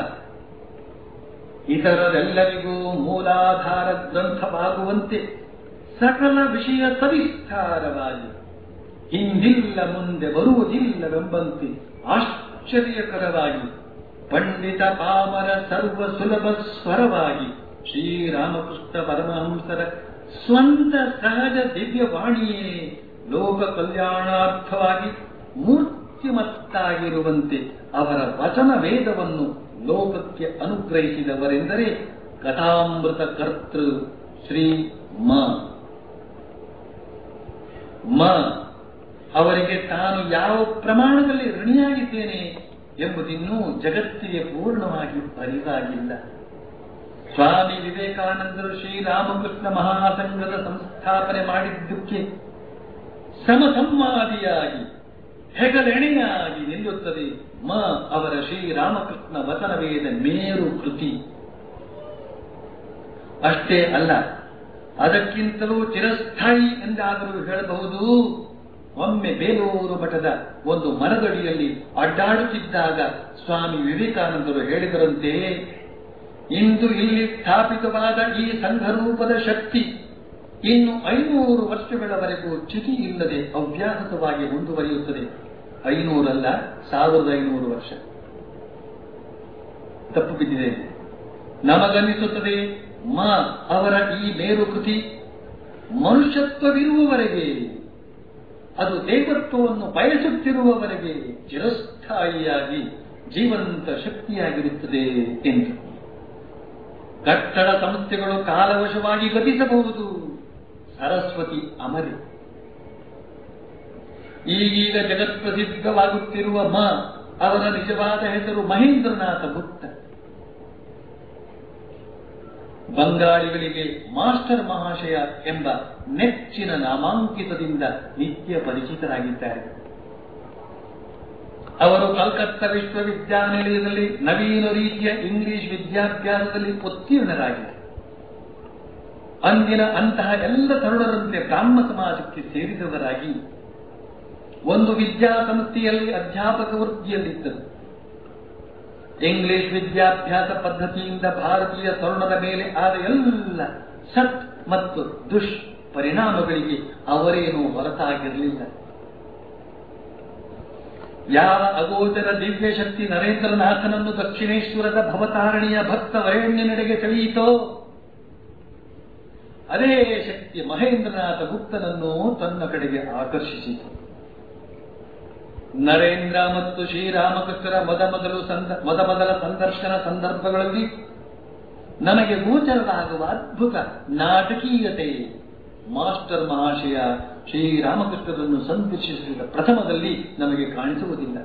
ಇತರರೆಲ್ಲರಿಗೂ ಮೂಲಾಧಾರ ಗ್ರಂಥವಾಗುವಂತೆ ಸಕಲ ವಿಷಯ ಸವಿಸ್ತಾರವಾಗಿ ಹಿಂದಿಲ್ಲ ಮುಂದೆ ಬರುವುದಿಲ್ಲವೆಂಬಂತೆ ಆಶ್ಚರ್ಯಕರವಾಗಿ ಪಂಡಿತ ಪಾಮರ ಸರ್ವ ಸುಲಭ ಸ್ವರವಾಗಿ ಶ್ರೀರಾಮಕೃಷ್ಣ ಪರಮಹಂಸರ ಸ್ವಂತ ಸಹಜ ದಿವ್ಯವಾಣಿಯೇ ಲೋಕ ಕಲ್ಯಾಣಾರ್ಥವಾಗಿ ಮೂರ್ತಿಮತ್ತಾಗಿರುವಂತೆ ಅವರ ವಚನ ವೇದವನ್ನು ಲೋಕಕ್ಕೆ ಅನುಗ್ರಹಿಸಿದವರೆಂದರೆ ಕಥಾಮೃತ ಕರ್ತೃ ಶ್ರೀ ಮ ಮ ಅವರಿಗೆ ತಾನು ಯಾವ ಪ್ರಮಾಣದಲ್ಲಿ ಋಣಿಯಾಗಿದ್ದೇನೆ ಎಂಬುದಿನ್ನೂ ಜಗತ್ತಿಗೆ ಪೂರ್ಣವಾಗಿ ಅರಿವಾಗಿಲ್ಲ ಸ್ವಾಮಿ ವಿವೇಕಾನಂದರು ಶ್ರೀರಾಮಕೃಷ್ಣ ಮಹಾಸಂಘದ ಸಂಸ್ಥಾಪನೆ ಮಾಡಿದ್ದಕ್ಕೆ ಸಮಸಂವಾದಿಯಾಗಿ ಹೆಗಲೆಣೆಯಾಗಿ ನಿಲ್ಲುತ್ತದೆ ಮ ಅವರ ಶ್ರೀರಾಮಕೃಷ್ಣ ವಚನವೇದ ಮೇರು ಕೃತಿ ಅಷ್ಟೇ ಅಲ್ಲ ಅದಕ್ಕಿಂತಲೂ ಚಿರಸ್ಥಾಯಿ ಎಂದಾದರೂ ಹೇಳಬಹುದು ಒಮ್ಮೆ ಬೇಲೂರು ಮಠದ ಒಂದು ಮರದಡಿಯಲ್ಲಿ ಅಡ್ಡಾಡುತ್ತಿದ್ದಾಗ ಸ್ವಾಮಿ ವಿವೇಕಾನಂದರು ಹೇಳಿದರಂತೆ ಇಂದು ಇಲ್ಲಿ ಸ್ಥಾಪಿತವಾದ ಈ ಸಂಘರೂಪದ ಶಕ್ತಿ ಇನ್ನು ಐನೂರು ವರ್ಷಗಳವರೆಗೂ ಚ್ಯುತಿ ಇಲ್ಲದೆ ಅವ್ಯಾಹತವಾಗಿ ಮುಂದುವರಿಯುತ್ತದೆ ಐನೂರಲ್ಲ ಸಾವಿರದ ಐನೂರು ವರ್ಷ ತಪ್ಪು ಬಿದ್ದಿದೆ ನಮಗನ್ನಿಸುತ್ತದೆ ಮ ಅವರ ಈ ಮೇರು ಕೃತಿ ಮನುಷ್ಯತ್ವವಿರುವವರೆಗೆ ಅದು ದೇವತ್ವವನ್ನು ಬಯಸುತ್ತಿರುವವರೆಗೆ ಚಿರಸ್ಥಾಯಿಯಾಗಿ ಜೀವಂತ ಶಕ್ತಿಯಾಗಿರುತ್ತದೆ ಎಂದು ಕಟ್ಟಡ ಸಂಸ್ಥೆಗಳು ಕಾಲವಶವಾಗಿ ಗತಿಸಬಹುದು ಸರಸ್ವತಿ ಅಮರಿ ಈಗೀಗ ಜಗತ್ಪ್ರಸಿದ್ಧವಾಗುತ್ತಿರುವ ಮ ಅವರ ನಿಜವಾದ ಹೆಸರು ಮಹೇಂದ್ರನಾಥ ಗುಪ್ತ ಬಂಗಾಳಿಗಳಿಗೆ ಮಾಸ್ಟರ್ ಮಹಾಶಯ ಎಂಬ ನೆಚ್ಚಿನ ನಾಮಾಂಕಿತದಿಂದ ನಿತ್ಯ ಪರಿಚಿತರಾಗಿದ್ದಾರೆ ಅವರು ಕಲ್ಕತ್ತಾ ವಿಶ್ವವಿದ್ಯಾನಿಲಯದಲ್ಲಿ ನವೀನ ರೀತಿಯ ಇಂಗ್ಲಿಷ್ ವಿದ್ಯಾಭ್ಯಾಸದಲ್ಲಿ ಉತ್ತೀರ್ಣರಾಗಿದ್ದಾರೆ ಅಂದಿನ ಅಂತಹ ಎಲ್ಲ ತರುಣರಂತೆ ಬ್ರಾಹ್ಮ ಸಮಾಜಕ್ಕೆ ಸೇರಿದವರಾಗಿ ಒಂದು ವಿದ್ಯಾಸಂಸ್ಥೆಯಲ್ಲಿ ಅಧ್ಯಾಪಕ ವೃತ್ತಿಯಲ್ಲಿದ್ದರು ಇಂಗ್ಲಿಷ್ ವಿದ್ಯಾಭ್ಯಾಸ ಪದ್ಧತಿಯಿಂದ ಭಾರತೀಯ ತರುಣರ ಮೇಲೆ ಆದ ಎಲ್ಲ ಸತ್ ಮತ್ತು ದುಷ್ ಪರಿಣಾಮಗಳಿಗೆ ಅವರೇನೂ ಹೊರತಾಗಿರಲಿಲ್ಲ ಯಾವ ಅಗೋಚರ ದಿವ್ಯ ಶಕ್ತಿ ನರೇಂದ್ರನಾಥನನ್ನು ದಕ್ಷಿಣೇಶ್ವರದ ಭವತಾರಣಿಯ ಭಕ್ತ ವರೇಣ್ಯನೆಡೆಗೆ ಸೆಳೆಯಿತೋ ಅದೇ ಶಕ್ತಿ ಮಹೇಂದ್ರನಾಥ ಗುಪ್ತನನ್ನು ತನ್ನ ಕಡೆಗೆ ಆಕರ್ಷಿಸಿತು ನರೇಂದ್ರ ಮತ್ತು ಶ್ರೀರಾಮಕೃಷ್ಣರ ಮೊದಮೊದಲು ಸಂದ ಮೊದಮೊದಲ ಸಂದರ್ಶನ ಸಂದರ್ಭಗಳಲ್ಲಿ ನಮಗೆ ಗೋಚರವಾಗುವ ಅದ್ಭುತ ನಾಟಕೀಯತೆ ಮಾಸ್ಟರ್ ಮಹಾಶಯ ಶ್ರೀರಾಮಕೃಷ್ಣರನ್ನು ಸಂದರ್ಶಿಸಿದ ಪ್ರಥಮದಲ್ಲಿ ನಮಗೆ ಕಾಣಿಸುವುದಿಲ್ಲ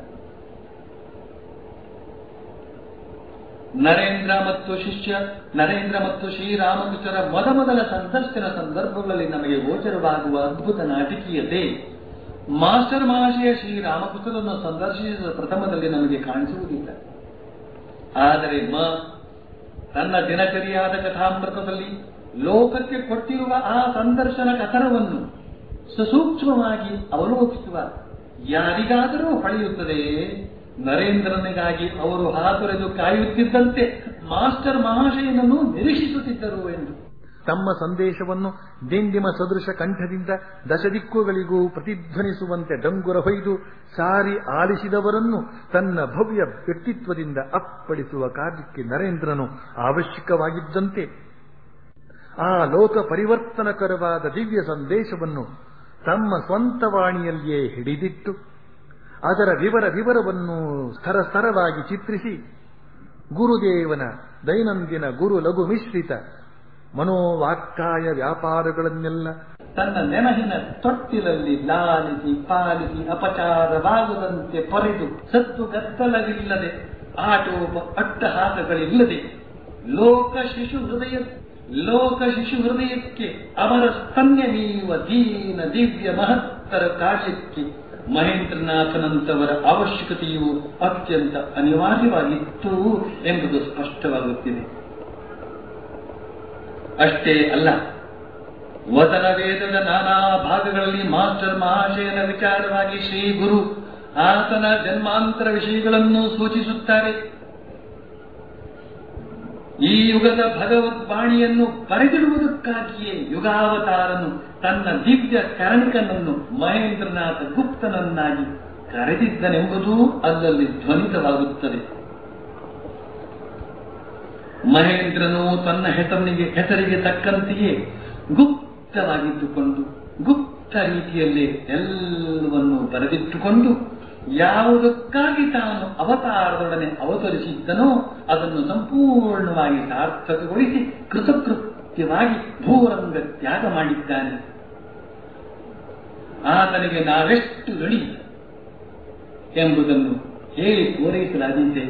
ನರೇಂದ್ರ ಮತ್ತು ಶಿಷ್ಯ ನರೇಂದ್ರ ಮತ್ತು ಶ್ರೀರಾಮಕೃಷ್ಣರ ಮೊದಮೊದಲ ಸಂದರ್ಶನ ಸಂದರ್ಭಗಳಲ್ಲಿ ನಮಗೆ ಗೋಚರವಾಗುವ ಅದ್ಭುತ ನಾಟಕೀಯತೆ ಮಾಸ್ಟರ್ ಮಹಾಶಯ ಶ್ರೀರಾಮಕೃಷ್ಣರನ್ನು ಸಂದರ್ಶಿಸಿದ ಪ್ರಥಮದಲ್ಲಿ ನಮಗೆ ಕಾಣಿಸುವುದಿಲ್ಲ ಆದರೆ ಮ ತನ್ನ ದಿನಚರಿಯಾದ ಕಥಾಮೃತದಲ್ಲಿ ಲೋಕಕ್ಕೆ ಕೊಟ್ಟಿರುವ ಆ ಸಂದರ್ಶನ ಕಥನವನ್ನು ಸುಸೂಕ್ಷ್ಮವಾಗಿ ಅವಲೋಕಿಸುವ ಯಾರಿಗಾದರೂ ಹೊಳೆಯುತ್ತದೆ ನರೇಂದ್ರನಿಗಾಗಿ ಅವರು ಹಾತೊರೆದು ಕಾಯುತ್ತಿದ್ದಂತೆ ಮಾಸ್ಟರ್ ಮಹಾಶಯನನ್ನು ನಿರೀಕ್ಷಿಸುತ್ತಿದ್ದರು ಎಂದು ತಮ್ಮ ಸಂದೇಶವನ್ನು ದಿಂಡಿಮ ಸದೃಶ ಕಂಠದಿಂದ ದಶದಿಕ್ಕುಗಳಿಗೂ ಪ್ರತಿಧ್ವನಿಸುವಂತೆ ಡಂಗುರ ಹೊಯ್ದು ಸಾರಿ ಆಲಿಸಿದವರನ್ನು ತನ್ನ ಭವ್ಯ ವ್ಯಕ್ತಿತ್ವದಿಂದ ಅಪ್ಪಳಿಸುವ ಕಾರ್ಯಕ್ಕೆ ನರೇಂದ್ರನು ಅವಶ್ಯಕವಾಗಿದ್ದಂತೆ ಆ ಲೋಕ ಪರಿವರ್ತನಕರವಾದ ದಿವ್ಯ ಸಂದೇಶವನ್ನು ತಮ್ಮ ಸ್ವಂತ ವಾಣಿಯಲ್ಲಿಯೇ ಹಿಡಿದಿಟ್ಟು ಅದರ ವಿವರ ವಿವರವನ್ನು ಸ್ಥರ ಸ್ತರವಾಗಿ ಚಿತ್ರಿಸಿ ಗುರುದೇವನ ದೈನಂದಿನ ಗುರು ಲಘು ಮಿಶ್ರಿತ ಮನೋವಾಕ್ಕಾಯ ವ್ಯಾಪಾರಗಳನ್ನೆಲ್ಲ ತನ್ನ ನೆನಹಿನ ತೊಟ್ಟಿಲಲ್ಲಿ ಲಾಲಿಸಿ ಪಾಲಿಸಿ ಅಪಚಾರವಾಗದಂತೆ ಪೊರೆದು ಸತ್ತು ಗದ್ದಲವಿಲ್ಲದೆ ಆಟೋಪ ಅಟ್ಟಹಾಸಗಳಿಲ್ಲದೆ ಲೋಕ ಶಿಶು ಹೃದಯ ಲೋಕ ಶಿಶು ಹೃದಯಕ್ಕೆ ಅವರ ಸ್ತನ್ಯ ನೀವ ದೀನ ದಿವ್ಯ ಮಹತ್ ಭಕ್ತರ ಕಾರ್ಯಕ್ಕೆ ಮಹೇಂದ್ರನಾಥನಂತವರ ಅವಶ್ಯಕತೆಯು ಅತ್ಯಂತ ಅನಿವಾರ್ಯವಾಗಿತ್ತು ಎಂಬುದು ಸ್ಪಷ್ಟವಾಗುತ್ತಿದೆ ಅಷ್ಟೇ ಅಲ್ಲ ವಚನ ವೇದದ ನಾನಾ ಭಾಗಗಳಲ್ಲಿ ಮಾಸ್ಟರ್ ಮಹಾಶಯನ ವಿಚಾರವಾಗಿ ಶ್ರೀ ಗುರು ಆತನ ಜನ್ಮಾಂತರ ವಿಷಯಗಳನ್ನು ಸೂಚಿಸುತ್ತಾರೆ ಈ ಯುಗದ ಭಗವದ್ವಾಣಿಯನ್ನು ಬರೆದಿಡುವುದಕ್ಕಾಗಿಯೇ ಯುಗಾವತಾರನು ತನ್ನ ದಿವ್ಯ ಕರಣಿಕನನ್ನು ಮಹೇಂದ್ರನಾಥ ಗುಪ್ತನನ್ನಾಗಿ ಕರೆದಿದ್ದನೆಂಬುದೂ ಅಲ್ಲಲ್ಲಿ ಧ್ವನಿತವಾಗುತ್ತದೆ ಮಹೇಂದ್ರನು ತನ್ನ ಹೆಸರಿನಿಗೆ ಹೆಸರಿಗೆ ತಕ್ಕಂತೆಯೇ ಗುಪ್ತವಾಗಿದ್ದುಕೊಂಡು ಗುಪ್ತ ರೀತಿಯಲ್ಲಿ ಎಲ್ಲವನ್ನು ಬರೆದಿಟ್ಟುಕೊಂಡು ಯಾವುದಕ್ಕಾಗಿ ತಾನು ಅವತಾರದೊಡನೆ ಅವತರಿಸಿದ್ದನೋ ಅದನ್ನು ಸಂಪೂರ್ಣವಾಗಿ ಸಾರ್ಥಕಗೊಳಿಸಿ ಕೃತಕೃತ್ಯವಾಗಿ ಭೂರಂಗ ತ್ಯಾಗ ಮಾಡಿದ್ದಾನೆ ಆತನಿಗೆ ನಾವೆಷ್ಟು ಗಡಿ ಎಂಬುದನ್ನು ಹೇಳಿ ಪೂರೈಸಲಾಗಿದೆ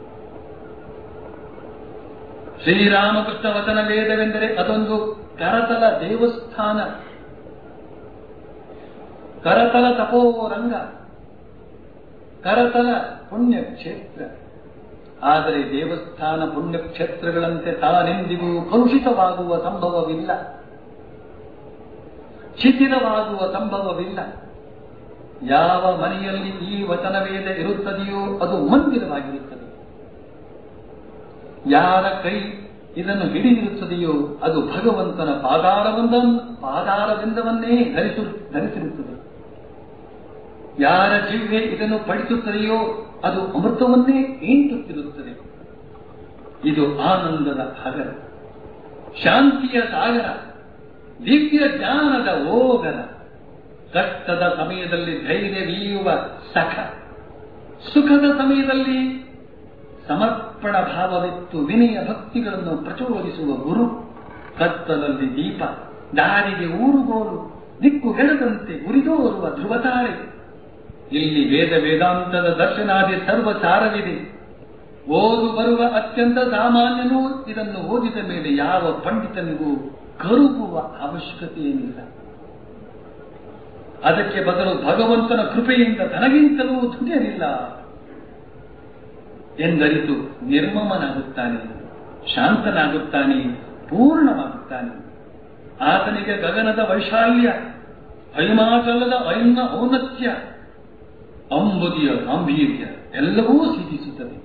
ಶ್ರೀರಾಮಕೃಷ್ಣ ವಚನ ವೇದವೆಂದರೆ ಅದೊಂದು ಕರತಲ ದೇವಸ್ಥಾನ ಕರತಲ ತಪೋರಂಗ ಕರತಲ ಪುಣ್ಯಕ್ಷೇತ್ರ ಆದರೆ ದೇವಸ್ಥಾನ ಪುಣ್ಯಕ್ಷೇತ್ರಗಳಂತೆ ತಾನೆಂದಿಗೂ ಕಲುಷಿತವಾಗುವ ಸಂಭವವಿಲ್ಲ ಶಿಥಿಲವಾಗುವ ಸಂಭವವಿಲ್ಲ ಯಾವ ಮನೆಯಲ್ಲಿ ಈ ವಚನವೇದ ಇರುತ್ತದೆಯೋ ಅದು ಮಂದಿರವಾಗಿರುತ್ತದೆ ಯಾರ ಕೈ ಇದನ್ನು ಹಿಡಿದಿರುತ್ತದೆಯೋ ಅದು ಭಗವಂತನ ಪಾದಾರವಂದ ಪಾದಾರವಿಂದವನ್ನೇ ಧರಿಸು ಧರಿಸಿರುತ್ತದೆ ಯಾರ ಜಿಹ್ವೆ ಇದನ್ನು ಪಡಿಸುತ್ತದೆಯೋ ಅದು ಅಮೃತವನ್ನೇ ಈಂಟುತ್ತಿರುತ್ತದೆ ಇದು ಆನಂದದ ಹಗರ ಶಾಂತಿಯ ಸಾಗರ ದಿವ್ಯ ಜ್ಞಾನದ ಓಗರ ಕಷ್ಟದ ಸಮಯದಲ್ಲಿ ಧೈರ್ಯವೀಯುವ ಸಖ ಸುಖದ ಸಮಯದಲ್ಲಿ ಸಮರ್ಪಣ ಭಾವವಿತ್ತು ವಿನಯ ಭಕ್ತಿಗಳನ್ನು ಪ್ರಚೋದಿಸುವ ಗುರು ಕತ್ತಲಲ್ಲಿ ದೀಪ ದಾರಿಗೆ ಊರುಗೋಲು ದಿಕ್ಕು ಹೇಳದಂತೆ ಉರಿದೋರುವ ಧ್ರುವತಾರೆ ಇಲ್ಲಿ ವೇದ ವೇದಾಂತದ ದರ್ಶನಾದಿ ಸರ್ವ ಸಾರವಿದೆ ಓದು ಬರುವ ಅತ್ಯಂತ ಸಾಮಾನ್ಯನೂ ಇದನ್ನು ಓದಿದ ಮೇಲೆ ಯಾವ ಪಂಡಿತನಿಗೂ ಕರುಗುವ ಅವಶ್ಯಕತೆ ಏನಿಲ್ಲ ಅದಕ್ಕೆ ಬದಲು ಭಗವಂತನ ಕೃಪೆಯಿಂದ ತನಗಿಂತಲೂ ಧುರ್ಯರಿಲ್ಲ ಎಂದರಿತು ನಿರ್ಮಮನಾಗುತ್ತಾನೆ ಶಾಂತನಾಗುತ್ತಾನೆ ಪೂರ್ಣವಾಗುತ್ತಾನೆ ಆತನಿಗೆ ಗಗನದ ವೈಶಾಲ್ಯ ಹಿಮಾಚಲದ ಐನ್ನ ಔನ್ನತ್ಯ ಅಂಬುದಿಯ ಗಾಂಭೀರ್ಯ ಎಲ್ಲವೂ ಸಿದ್ಧಿಸುತ್ತದೆ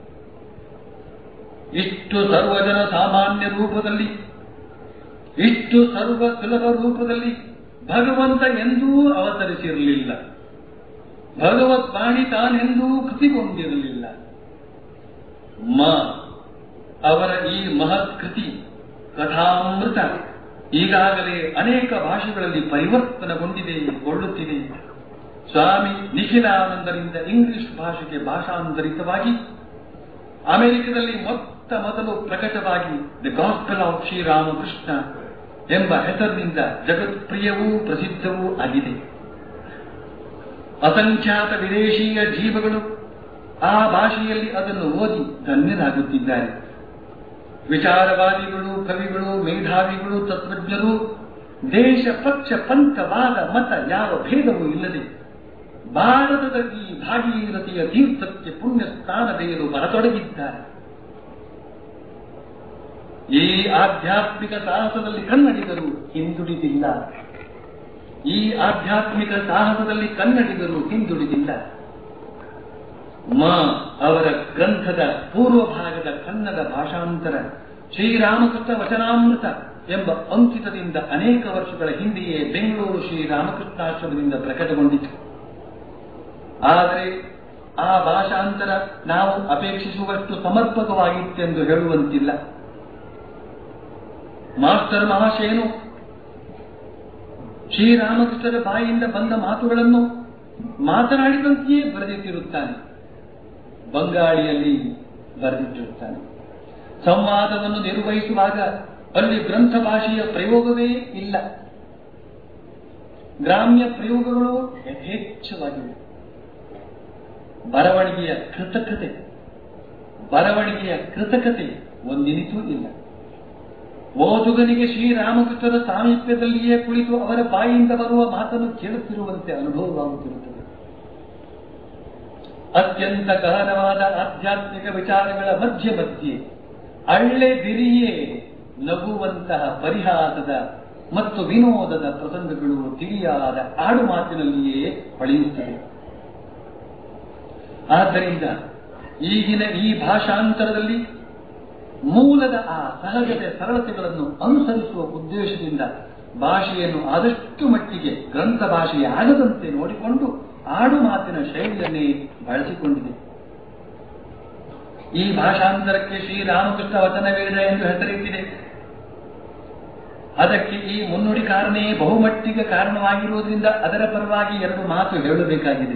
ಇಷ್ಟು ಸರ್ವಜನ ಸಾಮಾನ್ಯ ರೂಪದಲ್ಲಿ ಇಷ್ಟು ಸರ್ವ ಸುಲಭ ರೂಪದಲ್ಲಿ ಭಗವಂತ ಎಂದೂ ಅವತರಿಸಿರಲಿಲ್ಲ ಭಗವದ್ವಾಣಿ ತಾನೆಂದೂ ಕೃತಿಗೊಂಡಿರಲಿಲ್ಲ ಮ ಅವರ ಈ ಮಹತ್ ಕೃತಿ ಕಥಾಮೃತ ಈಗಾಗಲೇ ಅನೇಕ ಭಾಷೆಗಳಲ್ಲಿ ಪರಿವರ್ತನೆಗೊಂಡಿದೆ ಕೊಳ್ಳುತ್ತಿದೆ ಸ್ವಾಮಿ ನಿಖಿಲಾನಂದರಿಂದ ಇಂಗ್ಲಿಷ್ ಭಾಷೆಗೆ ಭಾಷಾಂತರಿತವಾಗಿ ಅಮೆರಿಕದಲ್ಲಿ ಮೊತ್ತ ಮೊದಲು ಪ್ರಕಟವಾಗಿ ದಿ ಗಾಸ್ಪಲ್ ಆಫ್ ಶ್ರೀರಾಮಕೃಷ್ಣ ಎಂಬ ಹೆಸರಿನಿಂದ ಜಗತ್ಪ್ರಿಯವೂ ಪ್ರಸಿದ್ಧವೂ ಆಗಿದೆ ಅಸಂಖ್ಯಾತ ವಿದೇಶೀಯ ಜೀವಗಳು ಆ ಭಾಷೆಯಲ್ಲಿ ಅದನ್ನು ಓದಿ ಧನ್ಯರಾಗುತ್ತಿದ್ದಾರೆ ವಿಚಾರವಾದಿಗಳು ಕವಿಗಳು ಮೇಧಾವಿಗಳು ತತ್ವಜ್ಞರು ದೇಶ ಪಕ್ಷ ಪಂಥ ವಾದ ಮತ ಯಾವ ಭೇದವೂ ಇಲ್ಲದೆ ಭಾರತದ ಈ ಭಾಗೀರಥಿಯ ತೀರ್ಥಕ್ಕೆ ಪುಣ್ಯ ಸ್ಥಾನದೇರು ಬರತೊಡಗಿದ್ದಾರೆ ಈ ಆಧ್ಯಾತ್ಮಿಕ ಸಾಹಸದಲ್ಲಿ ಕನ್ನಡಿಗರು ಹಿಂದುಳಿದಿಲ್ಲ ಈ ಆಧ್ಯಾತ್ಮಿಕ ಸಾಹಸದಲ್ಲಿ ಕನ್ನಡಿಗರು ಹಿಂದುಳಿದಿಲ್ಲ ಮ ಅವರ ಗ್ರಂಥದ ಪೂರ್ವ ಭಾಗದ ಕನ್ನಡ ಭಾಷಾಂತರ ಶ್ರೀರಾಮಕೃಷ್ಣ ವಚನಾಮೃತ ಎಂಬ ಅಂಕಿತದಿಂದ ಅನೇಕ ವರ್ಷಗಳ ಹಿಂದೆಯೇ ಬೆಂಗಳೂರು ಶ್ರೀರಾಮಕೃಷ್ಣಾಶ್ರಮದಿಂದ ಪ್ರಕಟಗೊಂಡಿತು ಆದರೆ ಆ ಭಾಷಾಂತರ ನಾವು ಅಪೇಕ್ಷಿಸುವಷ್ಟು ಸಮರ್ಪಕವಾಗಿತ್ತೆಂದು ಹೇಳುವಂತಿಲ್ಲ ಮಾಸ್ಟರ್ ಮಹಾಶಯನು ಶ್ರೀರಾಮಕೃಷ್ಣರ ಬಾಯಿಯಿಂದ ಬಂದ ಮಾತುಗಳನ್ನು ಮಾತನಾಡಿದಂತೆಯೇ ಬರೆದಿಟ್ಟಿರುತ್ತಾನೆ ಬಂಗಾಳಿಯಲ್ಲಿ ಬರೆದಿಟ್ಟಿರುತ್ತಾನೆ ಸಂವಾದವನ್ನು ನಿರ್ವಹಿಸುವಾಗ ಅಲ್ಲಿ ಗ್ರಂಥ ಭಾಷೆಯ ಪ್ರಯೋಗವೇ ಇಲ್ಲ ಗ್ರಾಮ್ಯ ಪ್ರಯೋಗಗಳು ಯಥೇಚ್ಛವಾಗಿವೆ ಬರವಣಿಗೆಯ ಕೃತಕತೆ ಬರವಣಿಗೆಯ ಕೃತಕತೆ ಒಂದಿನಿತೂ ಇಲ್ಲ ಓದುಗನಿಗೆ ಶ್ರೀರಾಮಕೃಷ್ಣರ ಸಾಮೀಪ್ಯದಲ್ಲಿಯೇ ಕುಳಿತು ಅವರ ಬಾಯಿಯಿಂದ ಬರುವ ಮಾತನ್ನು ಕೇಳುತ್ತಿರುವಂತೆ ಅನುಭವವಾಗುತ್ತಿರುತ್ತದೆ ಅತ್ಯಂತ ಗಹನವಾದ ಆಧ್ಯಾತ್ಮಿಕ ವಿಚಾರಗಳ ಮಧ್ಯೆ ಮಧ್ಯೆ ಅಳ್ಳೆದಿರಿಯೇ ನಗುವಂತಹ ಪರಿಹಾಸದ ಮತ್ತು ವಿನೋದದ ಪ್ರಸಂಗಗಳು ತಿಳಿಯಾದ ಆಡು ಮಾತಿನಲ್ಲಿಯೇ ಹೊಳೆಯುತ್ತವೆ ಆದ್ದರಿಂದ ಈಗಿನ ಈ ಭಾಷಾಂತರದಲ್ಲಿ ಮೂಲದ ಆ ಸಹಜತೆ ಸರಳತೆಗಳನ್ನು ಅನುಸರಿಸುವ ಉದ್ದೇಶದಿಂದ ಭಾಷೆಯನ್ನು ಆದಷ್ಟು ಮಟ್ಟಿಗೆ ಗ್ರಂಥ ಭಾಷೆಯಾಗದಂತೆ ನೋಡಿಕೊಂಡು ಆಡು ಮಾತಿನ ಶೈಲಿಯನ್ನೇ ಬಳಸಿಕೊಂಡಿದೆ ಈ ಭಾಷಾಂತರಕ್ಕೆ ಶ್ರೀರಾಮಕೃಷ್ಣ ವಚನವೇದ ಎಂದು ಹೆಸರಿಟ್ಟಿದೆ ಅದಕ್ಕೆ ಈ ಮುನ್ನುಡಿಕಾರನೇ ಬಹುಮಟ್ಟಿಗೆ ಕಾರಣವಾಗಿರುವುದರಿಂದ ಅದರ ಪರವಾಗಿ ಎರಡು ಮಾತು ಹೇಳಬೇಕಾಗಿದೆ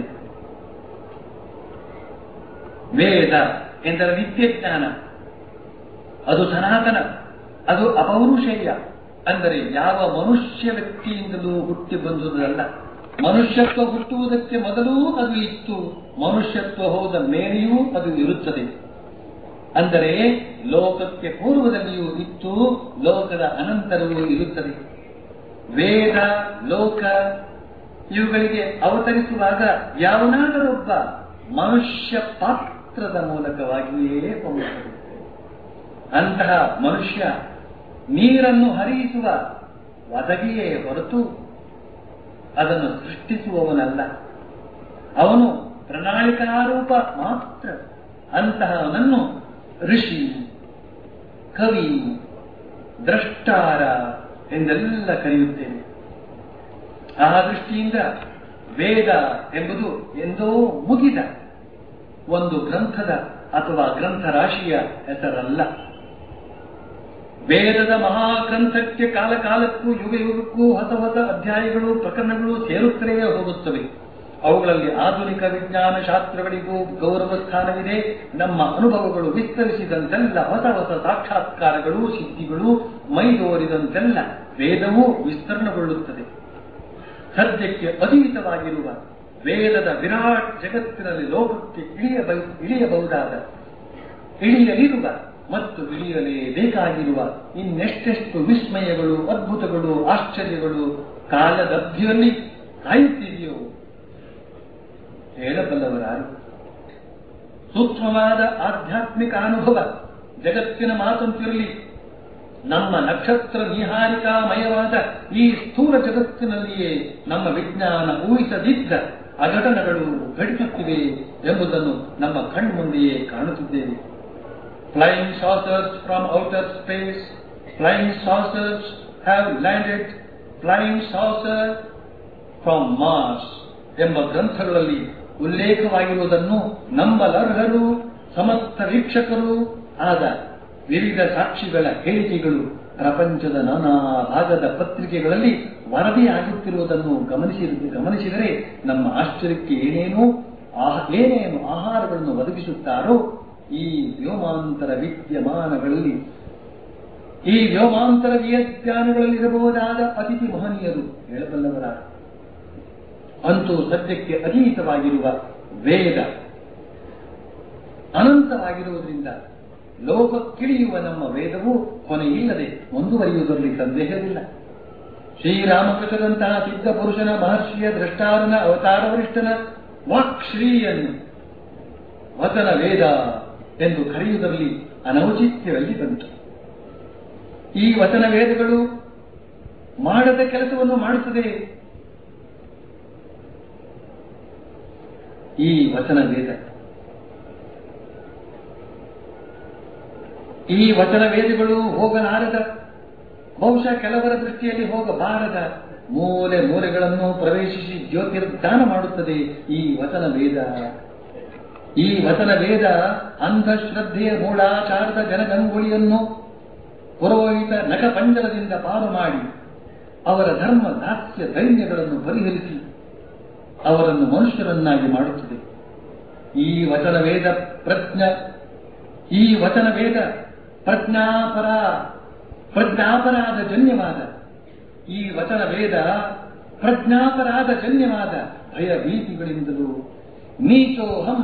ವೇದ ಎಂದರೆ ನಿತ್ಯಜ್ಞಾನ ಅದು ಸನಾತನ ಅದು ಅಪೌರುಷೇಯ ಅಂದರೆ ಯಾವ ಮನುಷ್ಯ ವ್ಯಕ್ತಿಯಿಂದಲೂ ಹುಟ್ಟಿ ಬಂದುದಲ್ಲ ಮನುಷ್ಯತ್ವ ಹುಟ್ಟುವುದಕ್ಕೆ ಮೊದಲೂ ಅದು ಇತ್ತು ಮನುಷ್ಯತ್ವ ಹೋದ ಮೇಲೆಯೂ ಅದು ಇರುತ್ತದೆ ಅಂದರೆ ಲೋಕಕ್ಕೆ ಪೂರ್ವದಲ್ಲಿಯೂ ಇತ್ತು ಲೋಕದ ಅನಂತರವೂ ಇರುತ್ತದೆ ವೇದ ಲೋಕ ಇವುಗಳಿಗೆ ಅವತರಿಸುವಾಗ ಯಾವನಾದರೊಬ್ಬ ಮನುಷ್ಯ ಪಾತ್ರದ ಮೂಲಕವಾಗಿಯೇ ಹೊಮ್ಮುತ್ತದೆ ಅಂತಹ ಮನುಷ್ಯ ನೀರನ್ನು ಹರಿಯಿಸುವ ಒದಗಿಯೇ ಹೊರತು ಅದನ್ನು ಸೃಷ್ಟಿಸುವವನಲ್ಲ ಅವನು ಪ್ರಣಾಳಿಕಾರೂಪ ಮಾತ್ರ ಅಂತಹವನನ್ನು ಋಷಿ ಕವಿ ದ್ರಷ್ಟಾರ ಎಂದೆಲ್ಲ ಕರೆಯುತ್ತೇವೆ ಆ ದೃಷ್ಟಿಯಿಂದ ವೇದ ಎಂಬುದು ಎಂದೋ ಮುಗಿದ ಒಂದು ಗ್ರಂಥದ ಅಥವಾ ಗ್ರಂಥ ರಾಶಿಯ ಹೆಸರಲ್ಲ ವೇದದ ಮಹಾಗ್ರಂಥಕ್ಕೆ ಕಾಲ ಕಾಲಕ್ಕೂ ಯುಗ ಯುಗಕ್ಕೂ ಹೊಸ ಹೊಸ ಅಧ್ಯಾಯಗಳು ಪ್ರಕರಣಗಳು ಸೇರುತ್ತಲೇ ಹೋಗುತ್ತವೆ ಅವುಗಳಲ್ಲಿ ಆಧುನಿಕ ವಿಜ್ಞಾನ ಶಾಸ್ತ್ರಗಳಿಗೂ ಗೌರವ ಸ್ಥಾನವಿದೆ ನಮ್ಮ ಅನುಭವಗಳು ವಿಸ್ತರಿಸಿದಂತೆಲ್ಲ ಹೊಸ ಹೊಸ ಸಾಕ್ಷಾತ್ಕಾರಗಳು ಸಿದ್ಧಿಗಳು ಮೈದೋರಿದಂತೆಲ್ಲ ವೇದವೂ ವಿಸ್ತರಣಗೊಳ್ಳುತ್ತದೆ ಸದ್ಯಕ್ಕೆ ಅತೀತವಾಗಿರುವ ವೇದದ ವಿರಾಟ್ ಜಗತ್ತಿನಲ್ಲಿ ಲೋಕಕ್ಕೆ ಇಳಿಯಬ ಇಳಿಯಬಹುದಾದ ಇಳಿಯಲಿರುವ ಮತ್ತು ಇಳಿಯಲೇಬೇಕಾಗಿರುವ ಇನ್ನೆಷ್ಟೆಷ್ಟು ವಿಸ್ಮಯಗಳು ಅದ್ಭುತಗಳು ಆಶ್ಚರ್ಯಗಳು ಕಾಲದಬ್ಧಿಯಲ್ಲಿ ಕಾಯುತ್ತಿದೆಯೋ ಹೇಳಬಲ್ಲವರಾರು ಸೂಕ್ಷ್ಮವಾದ ಆಧ್ಯಾತ್ಮಿಕ ಅನುಭವ ಜಗತ್ತಿನ ಮಾತಂತಿರಲಿ ನಮ್ಮ ನಕ್ಷತ್ರ ನಿಹಾರಿಕಾಮಯವಾದ ಈ ಸ್ಥೂಲ ಜಗತ್ತಿನಲ್ಲಿಯೇ ನಮ್ಮ ವಿಜ್ಞಾನ ಊಹಿಸದಿದ್ದ ಅಘಟನಗಳು ಘಟಿಸುತ್ತಿವೆ ಎಂಬುದನ್ನು ನಮ್ಮ ಕಣ್ಮುಂದೆಯೇ ಕಾಣುತ್ತಿದ್ದೇವೆ flying saucers from outer space flying saucers have landed flying saucer from Mars ಎಂಬ ಗ್ರಂಥಗಳಲ್ಲಿ ಉಲ್ಲೇಖವಾಗಿರುವುದನ್ನು ನಂಬಲರ್ಹರು ಸಮರ್ಥ ವೀಕ್ಷಕರು ಆದ ವಿವಿಧ ಸಾಕ್ಷಿಗಳ ಹೇಳಿಕೆಗಳು ಪ್ರಪಂಚದ ನಾನಾ ಭಾಗದ ಪತ್ರಿಕೆಗಳಲ್ಲಿ ವರದಿಯಾಗುತ್ತಿರುವುದನ್ನು ಗಮನಿಸಿ ಗಮನಿಸಿದರೆ ನಮ್ಮ ಆಶ್ಚರ್ಯಕ್ಕೆ ಏನೇನೋ ಆಹ- ಏನೇನು ಆಹಾರಗಳನ್ನು ಒದಗಿಸುತ್ತಾರೋ ಈ ವ್ಯೋಮಾಂತರ ವಿದ್ಯಮಾನಗಳಲ್ಲಿ ಈ ವ್ಯೋಮಾಂತರ ವಿಜ್ಞಾನಗಳಲ್ಲಿರಬಹುದಾದ ಅತಿಥಿ ಮಹನೀಯರು ಹೇಳಬಲ್ಲವರ ಅಂತೂ ಸದ್ಯಕ್ಕೆ ಅತೀತವಾಗಿರುವ ವೇದ ಅನಂತವಾಗಿರುವುದರಿಂದ ಲೋಕಕ್ಕಿಳಿಯುವ ನಮ್ಮ ವೇದವು ಕೊನೆಯಿಲ್ಲದೆ ಮುಂದುವರಿಯುವುದರಲ್ಲಿ ಸಂದೇಹವಿಲ್ಲ ಶ್ರೀರಾಮಕೃಷ್ಣದಂತಹ ಸಿದ್ಧ ಪುರುಷನ ಮಹರ್ಷಿಯ ದ್ರಷ್ಟಾರನ ಅವತಾರ ವರಿಷ್ಠನ ವಾಕ್ಶ್ರೀಯನ್ನು ವಚನ ವೇದ ಎಂದು ಕರೆಯುವುದರಲ್ಲಿ ಅನೌಚಿತ್ಯದಲ್ಲಿ ಬಂತು ಈ ವಚನ ವೇದಗಳು ಮಾಡದ ಕೆಲಸವನ್ನು ಮಾಡುತ್ತದೆ ಈ ವಚನ ವೇದ ಈ ವಚನ ವೇದಗಳು ಹೋಗಲಾರದ ಬಹುಶಃ ಕೆಲವರ ದೃಷ್ಟಿಯಲ್ಲಿ ಹೋಗಬಾರದ ಮೂಲೆ ಮೂಲೆಗಳನ್ನು ಪ್ರವೇಶಿಸಿ ಜ್ಯೋತಿರ್ದಾನ ಮಾಡುತ್ತದೆ ಈ ವಚನ ವೇದ ಈ ವಚನ ವೇದ ಅಂಧಶ್ರದ್ಧೆಯ ಮೂಢಾಚಾರದ ಜನಗಂಗುಳಿಯನ್ನು ಪುರೋಹಿತ ನಖಪಂಜರದಿಂದ ಪಾರು ಮಾಡಿ ಅವರ ಧರ್ಮ ದಾಸ್ಯ ದೈನ್ಯಗಳನ್ನು ಪರಿಹರಿಸಿ ಅವರನ್ನು ಮನುಷ್ಯರನ್ನಾಗಿ ಮಾಡುತ್ತದೆ ಈ ವಚನ ವೇದ ಪ್ರಜ್ಞ ಈ ವಚನ ವೇದ ಪ್ರಜ್ಞಾಪರ ಪ್ರಜ್ಞಾಪರಾಧ ಜನ್ಯವಾದ ಈ ವಚನ ವೇದ ಪ್ರಜ್ಞಾಪರಾಧ ಜನ್ಯವಾದ ಭಯ ಭೀತಿಗಳಿಂದಲೂ ನೀಚೋಹಂ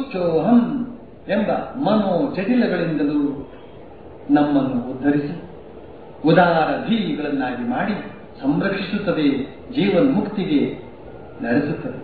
ಹುಚ್ಚೋಹಂ ಎಂಬ ಮನೋ ಜಟಿಲಗಳಿಂದಲೂ ನಮ್ಮನ್ನು ಉದ್ಧರಿಸಿ ಉದಾರ ಧೀಗಳನ್ನಾಗಿ ಮಾಡಿ ಸಂರಕ್ಷಿಸುತ್ತದೆ ಜೀವನ್ ಮುಕ್ತಿಗೆ ನಡೆಸುತ್ತದೆ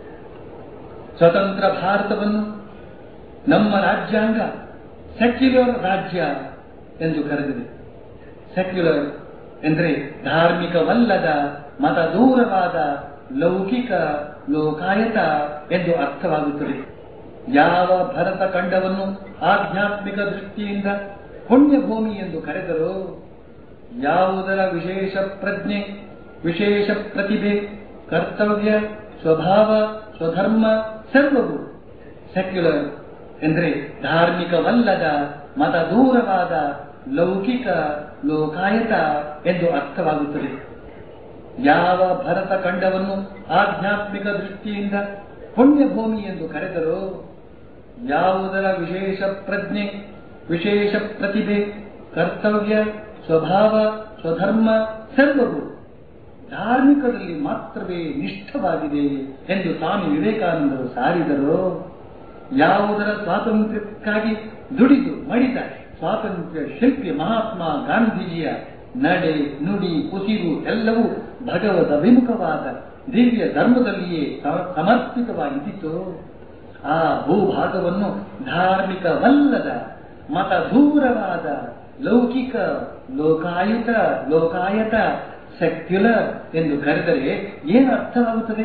ಸ್ವತಂತ್ರ ಭಾರತವನ್ನು ನಮ್ಮ ರಾಜ್ಯಾಂಗ ಸೆಕ್ಯುಲರ್ ರಾಜ್ಯ ಎಂದು ಕರೆದಿದೆ ಸೆಕ್ಯುಲರ್ ಎಂದರೆ ಧಾರ್ಮಿಕವಲ್ಲದ ಮತ ದೂರವಾದ ಲೌಕಿಕ ಲೋಕಾಯತ ಎಂದು ಅರ್ಥವಾಗುತ್ತದೆ ಯಾವ ಭರತ ಖಂಡವನ್ನು ಆಧ್ಯಾತ್ಮಿಕ ದೃಷ್ಟಿಯಿಂದ ಪುಣ್ಯಭೂಮಿ ಎಂದು ಕರೆದರೋ ಯಾವುದರ ವಿಶೇಷ ಪ್ರಜ್ಞೆ ವಿಶೇಷ ಪ್ರತಿಭೆ ಕರ್ತವ್ಯ ಸ್ವಭಾವ ಸ್ವಧರ್ಮ ಸರ್ವವು ಸೆಕ್ಯುಲರ್ ಎಂದರೆ ಧಾರ್ಮಿಕವಲ್ಲದ ಮತ ದೂರವಾದ ಲೌಕಿಕ ಲೋಕಾಯತ ಎಂದು ಅರ್ಥವಾಗುತ್ತದೆ ಯಾವ ಭರತ ಖಂಡವನ್ನು ಆಧ್ಯಾತ್ಮಿಕ ದೃಷ್ಟಿಯಿಂದ ಪುಣ್ಯಭೂಮಿ ಎಂದು ಕರೆದರೋ ಯಾವುದರ ವಿಶೇಷ ಪ್ರಜ್ಞೆ ವಿಶೇಷ ಪ್ರತಿಭೆ ಕರ್ತವ್ಯ ಸ್ವಭಾವ ಸ್ವಧರ್ಮ ಸರ್ವವು ಧಾರ್ಮಿಕದಲ್ಲಿ ಮಾತ್ರವೇ ನಿಷ್ಠವಾಗಿದೆ ಎಂದು ಸ್ವಾಮಿ ವಿವೇಕಾನಂದರು ಸಾರಿದರು ಯಾವುದರ ಸ್ವಾತಂತ್ರ್ಯಕ್ಕಾಗಿ ದುಡಿದು ಮಡಿದ ಸ್ವಾತಂತ್ರ್ಯ ಶಿಲ್ಪಿ ಮಹಾತ್ಮ ಗಾಂಧೀಜಿಯ ನಡೆ ನುಡಿ ಉಸಿರು ಎಲ್ಲವೂ ಭಗವದ್ ಅಭಿಮುಖವಾದ ದಿವ್ಯ ಧರ್ಮದಲ್ಲಿಯೇ ಸಮರ್ಪಿತವಾಗಿದ್ದಿತು ಆ ಭೂಭಾಗವನ್ನು ಧಾರ್ಮಿಕವಲ್ಲದ ಮತ ದೂರವಾದ ಲೌಕಿಕ ಲೋಕಾಯುತ ಲೋಕಾಯತ ಸೆಕ್ಯುಲರ್ ಎಂದು ಕರೆದರೆ ಏನು ಅರ್ಥವಾಗುತ್ತದೆ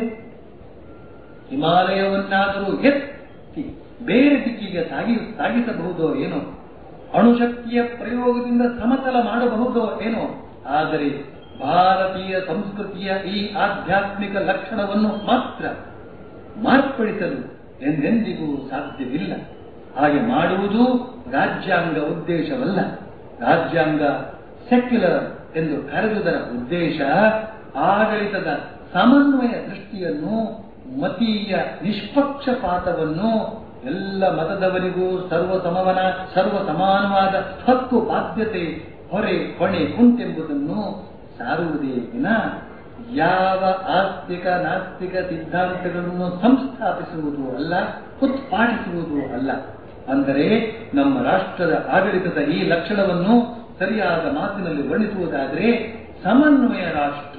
ಹಿಮಾಲಯವನ್ನಾದರೂ ಎತ್ತಿ ಬೇರೆ ದಿಕ್ಕಿಗೆ ಸಾಗಿ ಸಾಗಿಸಬಹುದೋ ಏನೋ ಅಣುಶಕ್ತಿಯ ಪ್ರಯೋಗದಿಂದ ಸಮತಲ ಮಾಡಬಹುದೋ ಏನೋ ಆದರೆ ಭಾರತೀಯ ಸಂಸ್ಕೃತಿಯ ಈ ಆಧ್ಯಾತ್ಮಿಕ ಲಕ್ಷಣವನ್ನು ಮಾತ್ರ ಮಾರ್ಪಡಿಸಲು ಎಂದೆಂದಿಗೂ ಸಾಧ್ಯವಿಲ್ಲ ಹಾಗೆ ಮಾಡುವುದು ರಾಜ್ಯಾಂಗ ಉದ್ದೇಶವಲ್ಲ ರಾಜ್ಯಾಂಗ ಸೆಕ್ಯುಲರ್ ಎಂದು ಕರೆದುದರ ಉದ್ದೇಶ ಆಡಳಿತದ ಸಮನ್ವಯ ದೃಷ್ಟಿಯನ್ನು ಮತೀಯ ನಿಷ್ಪಕ್ಷಪಾತವನ್ನು ಎಲ್ಲ ಮತದವರಿಗೂ ಸರ್ವ ಸಮವನ ಸರ್ವ ಸಮಾನವಾದ ಹಕ್ಕು ಬಾಧ್ಯತೆ ಹೊರೆ ಹೊಣೆ ಉಂಟೆಂಬುದನ್ನು ಸಾರುವುದೇ ವಿನ ಯಾವ ಆಸ್ತಿಕ ನಾಸ್ತಿಕ ಸಿದ್ಧಾಂತಗಳನ್ನು ಸಂಸ್ಥಾಪಿಸುವುದು ಅಲ್ಲ ಉತ್ಪಾದಿಸುವುದು ಅಲ್ಲ ಅಂದರೆ ನಮ್ಮ ರಾಷ್ಟ್ರದ ಆಡಳಿತದ ಈ ಲಕ್ಷಣವನ್ನು ಸರಿಯಾದ ಮಾತಿನಲ್ಲಿ ವರ್ಣಿಸುವುದಾದರೆ ಸಮನ್ವಯ ರಾಷ್ಟ್ರ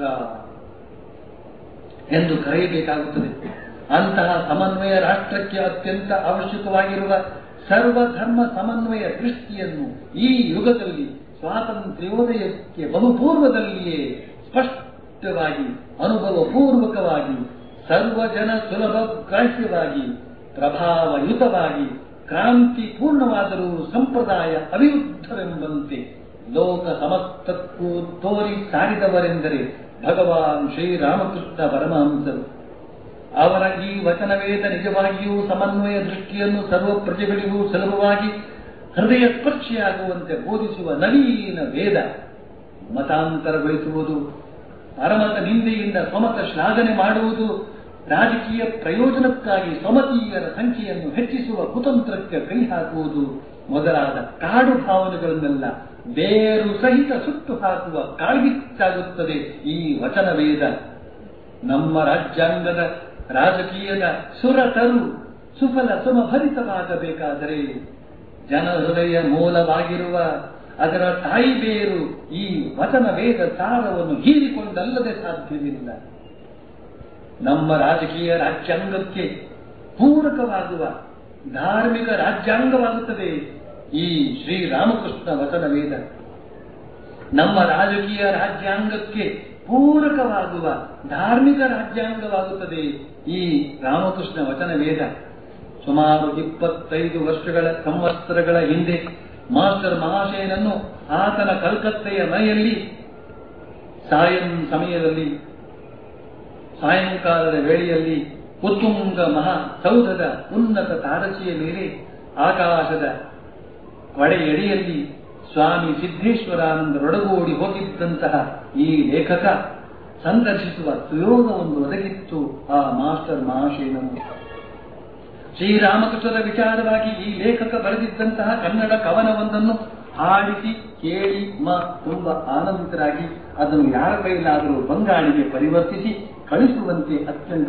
ಎಂದು ಕರೆಯಬೇಕಾಗುತ್ತದೆ ಅಂತಹ ಸಮನ್ವಯ ರಾಷ್ಟ್ರಕ್ಕೆ ಅತ್ಯಂತ ಅವಶ್ಯಕವಾಗಿರುವ ಸರ್ವಧರ್ಮ ಸಮನ್ವಯ ದೃಷ್ಟಿಯನ್ನು ಈ ಯುಗದಲ್ಲಿ ಸ್ವಾತಂತ್ರ್ಯೋದಯಕ್ಕೆ ಬಹುಪೂರ್ವದಲ್ಲಿಯೇ ಸ್ಪಷ್ಟವಾಗಿ ಅನುಭವಪೂರ್ವಕವಾಗಿ ಸರ್ವಜನ ಸುಲಭ ಗ್ರಾಹ್ಯವಾಗಿ ಪ್ರಭಾವಯುತವಾಗಿ ಕ್ರಾಂತಿಪೂರ್ಣವಾದರೂ ಸಂಪ್ರದಾಯ ಅವಿರುದ್ಧವೆಂಬಂತೆ ಲೋಕ ಸಮಸ್ತಕ್ಕೂ ತೋರಿ ಸಾರಿದವರೆಂದರೆ ಭಗವಾನ್ ಶ್ರೀರಾಮಕೃಷ್ಣ ಪರಮಹಂಸರು ಅವರ ಈ ವಚನವೇದ ನಿಜವಾಗಿಯೂ ಸಮನ್ವಯ ದೃಷ್ಟಿಯನ್ನು ಸರ್ವ ಪ್ರಜೆಗಳಿಗೂ ಸುಲಭವಾಗಿ ಹೃದಯ ಸ್ಪರ್ಶಿಯಾಗುವಂತೆ ಬೋಧಿಸುವ ನವೀನ ವೇದ ಮತಾಂತರಗೊಳಿಸುವುದು ಪರಮತ ನಿಂದೆಯಿಂದ ಸ್ವಮತ ಶ್ಲಾಘನೆ ಮಾಡುವುದು ರಾಜಕೀಯ ಪ್ರಯೋಜನಕ್ಕಾಗಿ ಸ್ವಮತೀಯರ ಸಂಖ್ಯೆಯನ್ನು ಹೆಚ್ಚಿಸುವ ಕುತಂತ್ರಕ್ಕೆ ಕೈ ಹಾಕುವುದು ಮೊದಲಾದ ಕಾಡು ಭಾವನೆಗಳನ್ನೆಲ್ಲ ಬೇರು ಸಹಿತ ಸುಟ್ಟು ಹಾಕುವ ಕಾಳ್ಗಿಚ್ಚಾಗುತ್ತದೆ ಈ ವಚನವೇದ ನಮ್ಮ ರಾಜ್ಯಾಂಗದ ರಾಜಕೀಯದ ಸುರತರು ಸುಫಲ ಸುಮಭರಿತವಾಗಬೇಕಾದರೆ ಜನಹೃದಯ ಮೂಲವಾಗಿರುವ ಅದರ ತಾಯಿ ಬೇರು ಈ ವಚನ ವೇದ ಸಾರವನ್ನು ಹೀರಿಕೊಂಡಲ್ಲದೆ ಸಾಧ್ಯವಿಲ್ಲ ನಮ್ಮ ರಾಜಕೀಯ ರಾಜ್ಯಾಂಗಕ್ಕೆ ಪೂರಕವಾಗುವ ಧಾರ್ಮಿಕ ರಾಜ್ಯಾಂಗವಾಗುತ್ತದೆ ಈ ಶ್ರೀರಾಮಕೃಷ್ಣ ವಚನ ವೇದ ನಮ್ಮ ರಾಜಕೀಯ ರಾಜ್ಯಾಂಗಕ್ಕೆ ಪೂರಕವಾಗುವ ಧಾರ್ಮಿಕ ರಾಜ್ಯಾಂಗವಾಗುತ್ತದೆ ಈ ರಾಮಕೃಷ್ಣ ವಚನ ವೇದ ಸುಮಾರು ಇಪ್ಪತ್ತೈದು ವರ್ಷಗಳ ಸಂವತ್ಸರಗಳ ಹಿಂದೆ ಮಾಸ್ಟರ್ ಮಹಾಶಯನನ್ನು ಆತನ ಕಲ್ಕತ್ತೆಯ ಮನೆಯಲ್ಲಿ ಸಾಯಂ ಸಮಯದಲ್ಲಿ ಸಾಯಂಕಾಲದ ವೇಳೆಯಲ್ಲಿ ಉತ್ತುಂಗ ಮಹಾ ಸೌಧದ ಉನ್ನತ ತಾರಸಿಯ ಮೇಲೆ ಆಕಾಶದ ಒಡೆಯಡಿಯಲ್ಲಿ ಸ್ವಾಮಿ ಸಿದ್ದೇಶ್ವರಾನಂದರೊಡಗೂಡಿ ಹೋಗಿದ್ದಂತಹ ಈ ಲೇಖಕ ಸಂದರ್ಶಿಸುವ ಸುಯೋಗವನ್ನು ಒದಗಿತ್ತು ಆ ಮಾಸ್ಟರ್ ಮಹಾಶಯನನ್ನು ಶ್ರೀರಾಮಕೃಷ್ಣರ ವಿಚಾರವಾಗಿ ಈ ಲೇಖಕ ಬರೆದಿದ್ದಂತಹ ಕನ್ನಡ ಕವನವೊಂದನ್ನು ಆಡಿಸಿ ಕೇಳಿ ಮ ತುಂಬ ಆನಂದಿತರಾಗಿ ಅದನ್ನು ಯಾರ ಕೈಲಾದರೂ ಬಂಗಾಳಿಗೆ ಪರಿವರ್ತಿಸಿ ಕಳಿಸುವಂತೆ ಅತ್ಯಂತ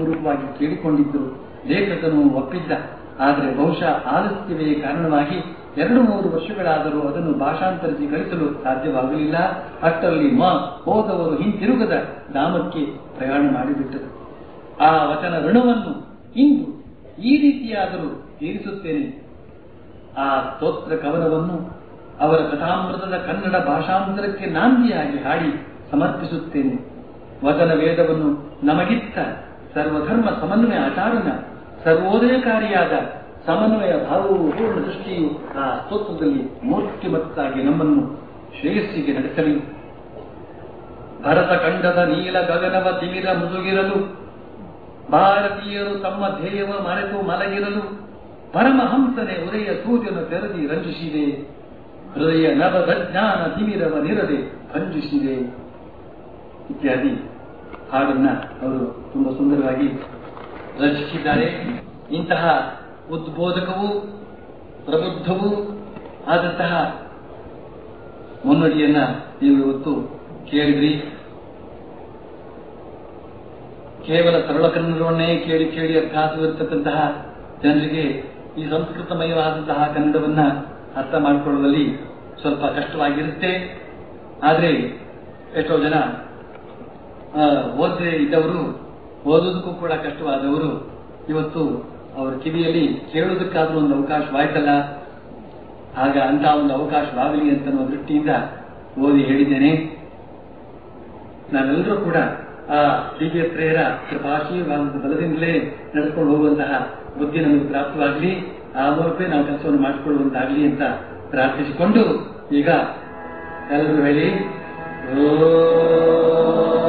ವಿಶ್ವಾಸಪೂರ್ವಕವಾಗಿ ಕೇಳಿಕೊಂಡಿದ್ದರು ಲೇಖಕನು ಒಪ್ಪಿದ್ದ ಆದರೆ ಬಹುಶಃ ಆಲಸ್ಯವೇ ಕಾರಣವಾಗಿ ಎರಡು ಮೂರು ವರ್ಷಗಳಾದರೂ ಅದನ್ನು ಭಾಷಾಂತರಿಸಿ ಕಳಿಸಲು ಸಾಧ್ಯವಾಗಲಿಲ್ಲ ಅಷ್ಟರಲ್ಲಿ ಮ ಹೋದವರು ಹಿಂತಿರುಗದ ಧಾಮಕ್ಕೆ ಪ್ರಯಾಣ ಮಾಡಿಬಿಟ್ಟರು ಆ ವಚನ ಋಣವನ್ನು ಇಂದು ಈ ರೀತಿಯಾದರೂ ತೀರಿಸುತ್ತೇನೆ ಆ ಸ್ತೋತ್ರ ಕವನವನ್ನು ಅವರ ಕಥಾಮೃತದ ಕನ್ನಡ ಭಾಷಾಂತರಕ್ಕೆ ನಾಂದಿಯಾಗಿ ಹಾಡಿ ಸಮರ್ಪಿಸುತ್ತೇನೆ ವಚನ ವೇದವನ್ನು ನಮಗಿತ್ತ ಸರ್ವಧರ್ಮ ಸಮನ್ವಯ ಆಚಾರನ ಸರ್ವೋದಯಕಾರಿಯಾದ ಸಮನ್ವಯ ಭಾವವು ಪೂರ್ಣ ದೃಷ್ಟಿಯು ಆ ಸ್ತೋತ್ರದಲ್ಲಿ ಮೂರ್ತಿಮತ್ತಾಗಿ ನಮ್ಮನ್ನು ಶ್ರೇಯಸ್ಸಿಗೆ ನಡೆಸಲಿ ಭರತ ಖಂಡದ ನೀಲ ಗಗನವ ತಿಮಿರ ಮುದುಗಿರಲು ಭಾರತೀಯರು ತಮ್ಮ ಧ್ಯೇಯವ ಮರೆತು ಮಲಗಿರಲು ಪರಮಹಂಸನೆ ಉದಯ ಸೂರ್ಯನ ತೆರದಿ ರಂಜಿಸಿದೆ ಹೃದಯ ನವದ ಜ್ಞಾನ ತಿಮಿರವ ನಿರದೆ ಭಂಜಿಸಿದೆ ಇತ್ಯಾದಿ ಹಾಡನ್ನ ಅವರು ತುಂಬಾ ಸುಂದರವಾಗಿ ರಚಿಸಿದ್ದಾರೆ ಇಂತಹ ಉದ್ಬೋಧಕವೂ ಪ್ರಬುದ್ಧವೂ ಆದಂತಹ ಮುನ್ನುಡಿಯನ್ನ ನೀವು ಇವತ್ತು ಕೇಳಿದ್ರಿ ಕೇವಲ ಸರಳ ಕನ್ನಡವನ್ನೇ ಕೇಳಿ ಕೇಳಿ ಅಭ್ಯಾಸವಿರತಕ್ಕಂತಹ ಜನರಿಗೆ ಈ ಸಂಸ್ಕೃತಮಯವಾದಂತಹ ಕನ್ನಡವನ್ನ ಅರ್ಥ ಮಾಡಿಕೊಳ್ಳುವಲ್ಲಿ ಸ್ವಲ್ಪ ಕಷ್ಟವಾಗಿರುತ್ತೆ ಆದರೆ ಎಷ್ಟೋ ಜನ ಆ, ಓದದೆ ಇದ್ದವರು ಓದೋದಕ್ಕೂ ಕೂಡ ಕಷ್ಟವಾದವರು ಇವತ್ತು ಅವರ ಕಿವಿಯಲ್ಲಿ ಕೇಳೋದಕ್ಕಾದ್ರೂ ಒಂದು ಅವಕಾಶವಾಯ್ತಲ್ಲ ಆಗ ಅಂತ ಒಂದು ಅವಕಾಶವಾಗಲಿ ಅಂತ ಅನ್ನೋ ದೃಷ್ಟಿಯಿಂದ ಓದಿ ಹೇಳಿದ್ದೇನೆ ನಾವೆಲ್ಲರೂ ಕೂಡ ಆ ದಿವ್ಯ ಪ್ರೇರ ಕೃಪಾಶೀರ್ವಾದದ ಬಲದಿಂದಲೇ ನಡೆದುಕೊಂಡು ಹೋಗುವಂತಹ ಬುದ್ಧಿ ನಮಗೆ ಪ್ರಾಪ್ತವಾಗಲಿ ಆ ಮೂಲಕವೇ ನಾವು ಕೆಲಸವನ್ನು ಮಾಡಿಕೊಳ್ಳುವಂತಾಗಲಿ ಅಂತ ಪ್ರಾರ್ಥಿಸಿಕೊಂಡು ಈಗ ಎಲ್ಲರೂ ಹೇಳಿ ಓ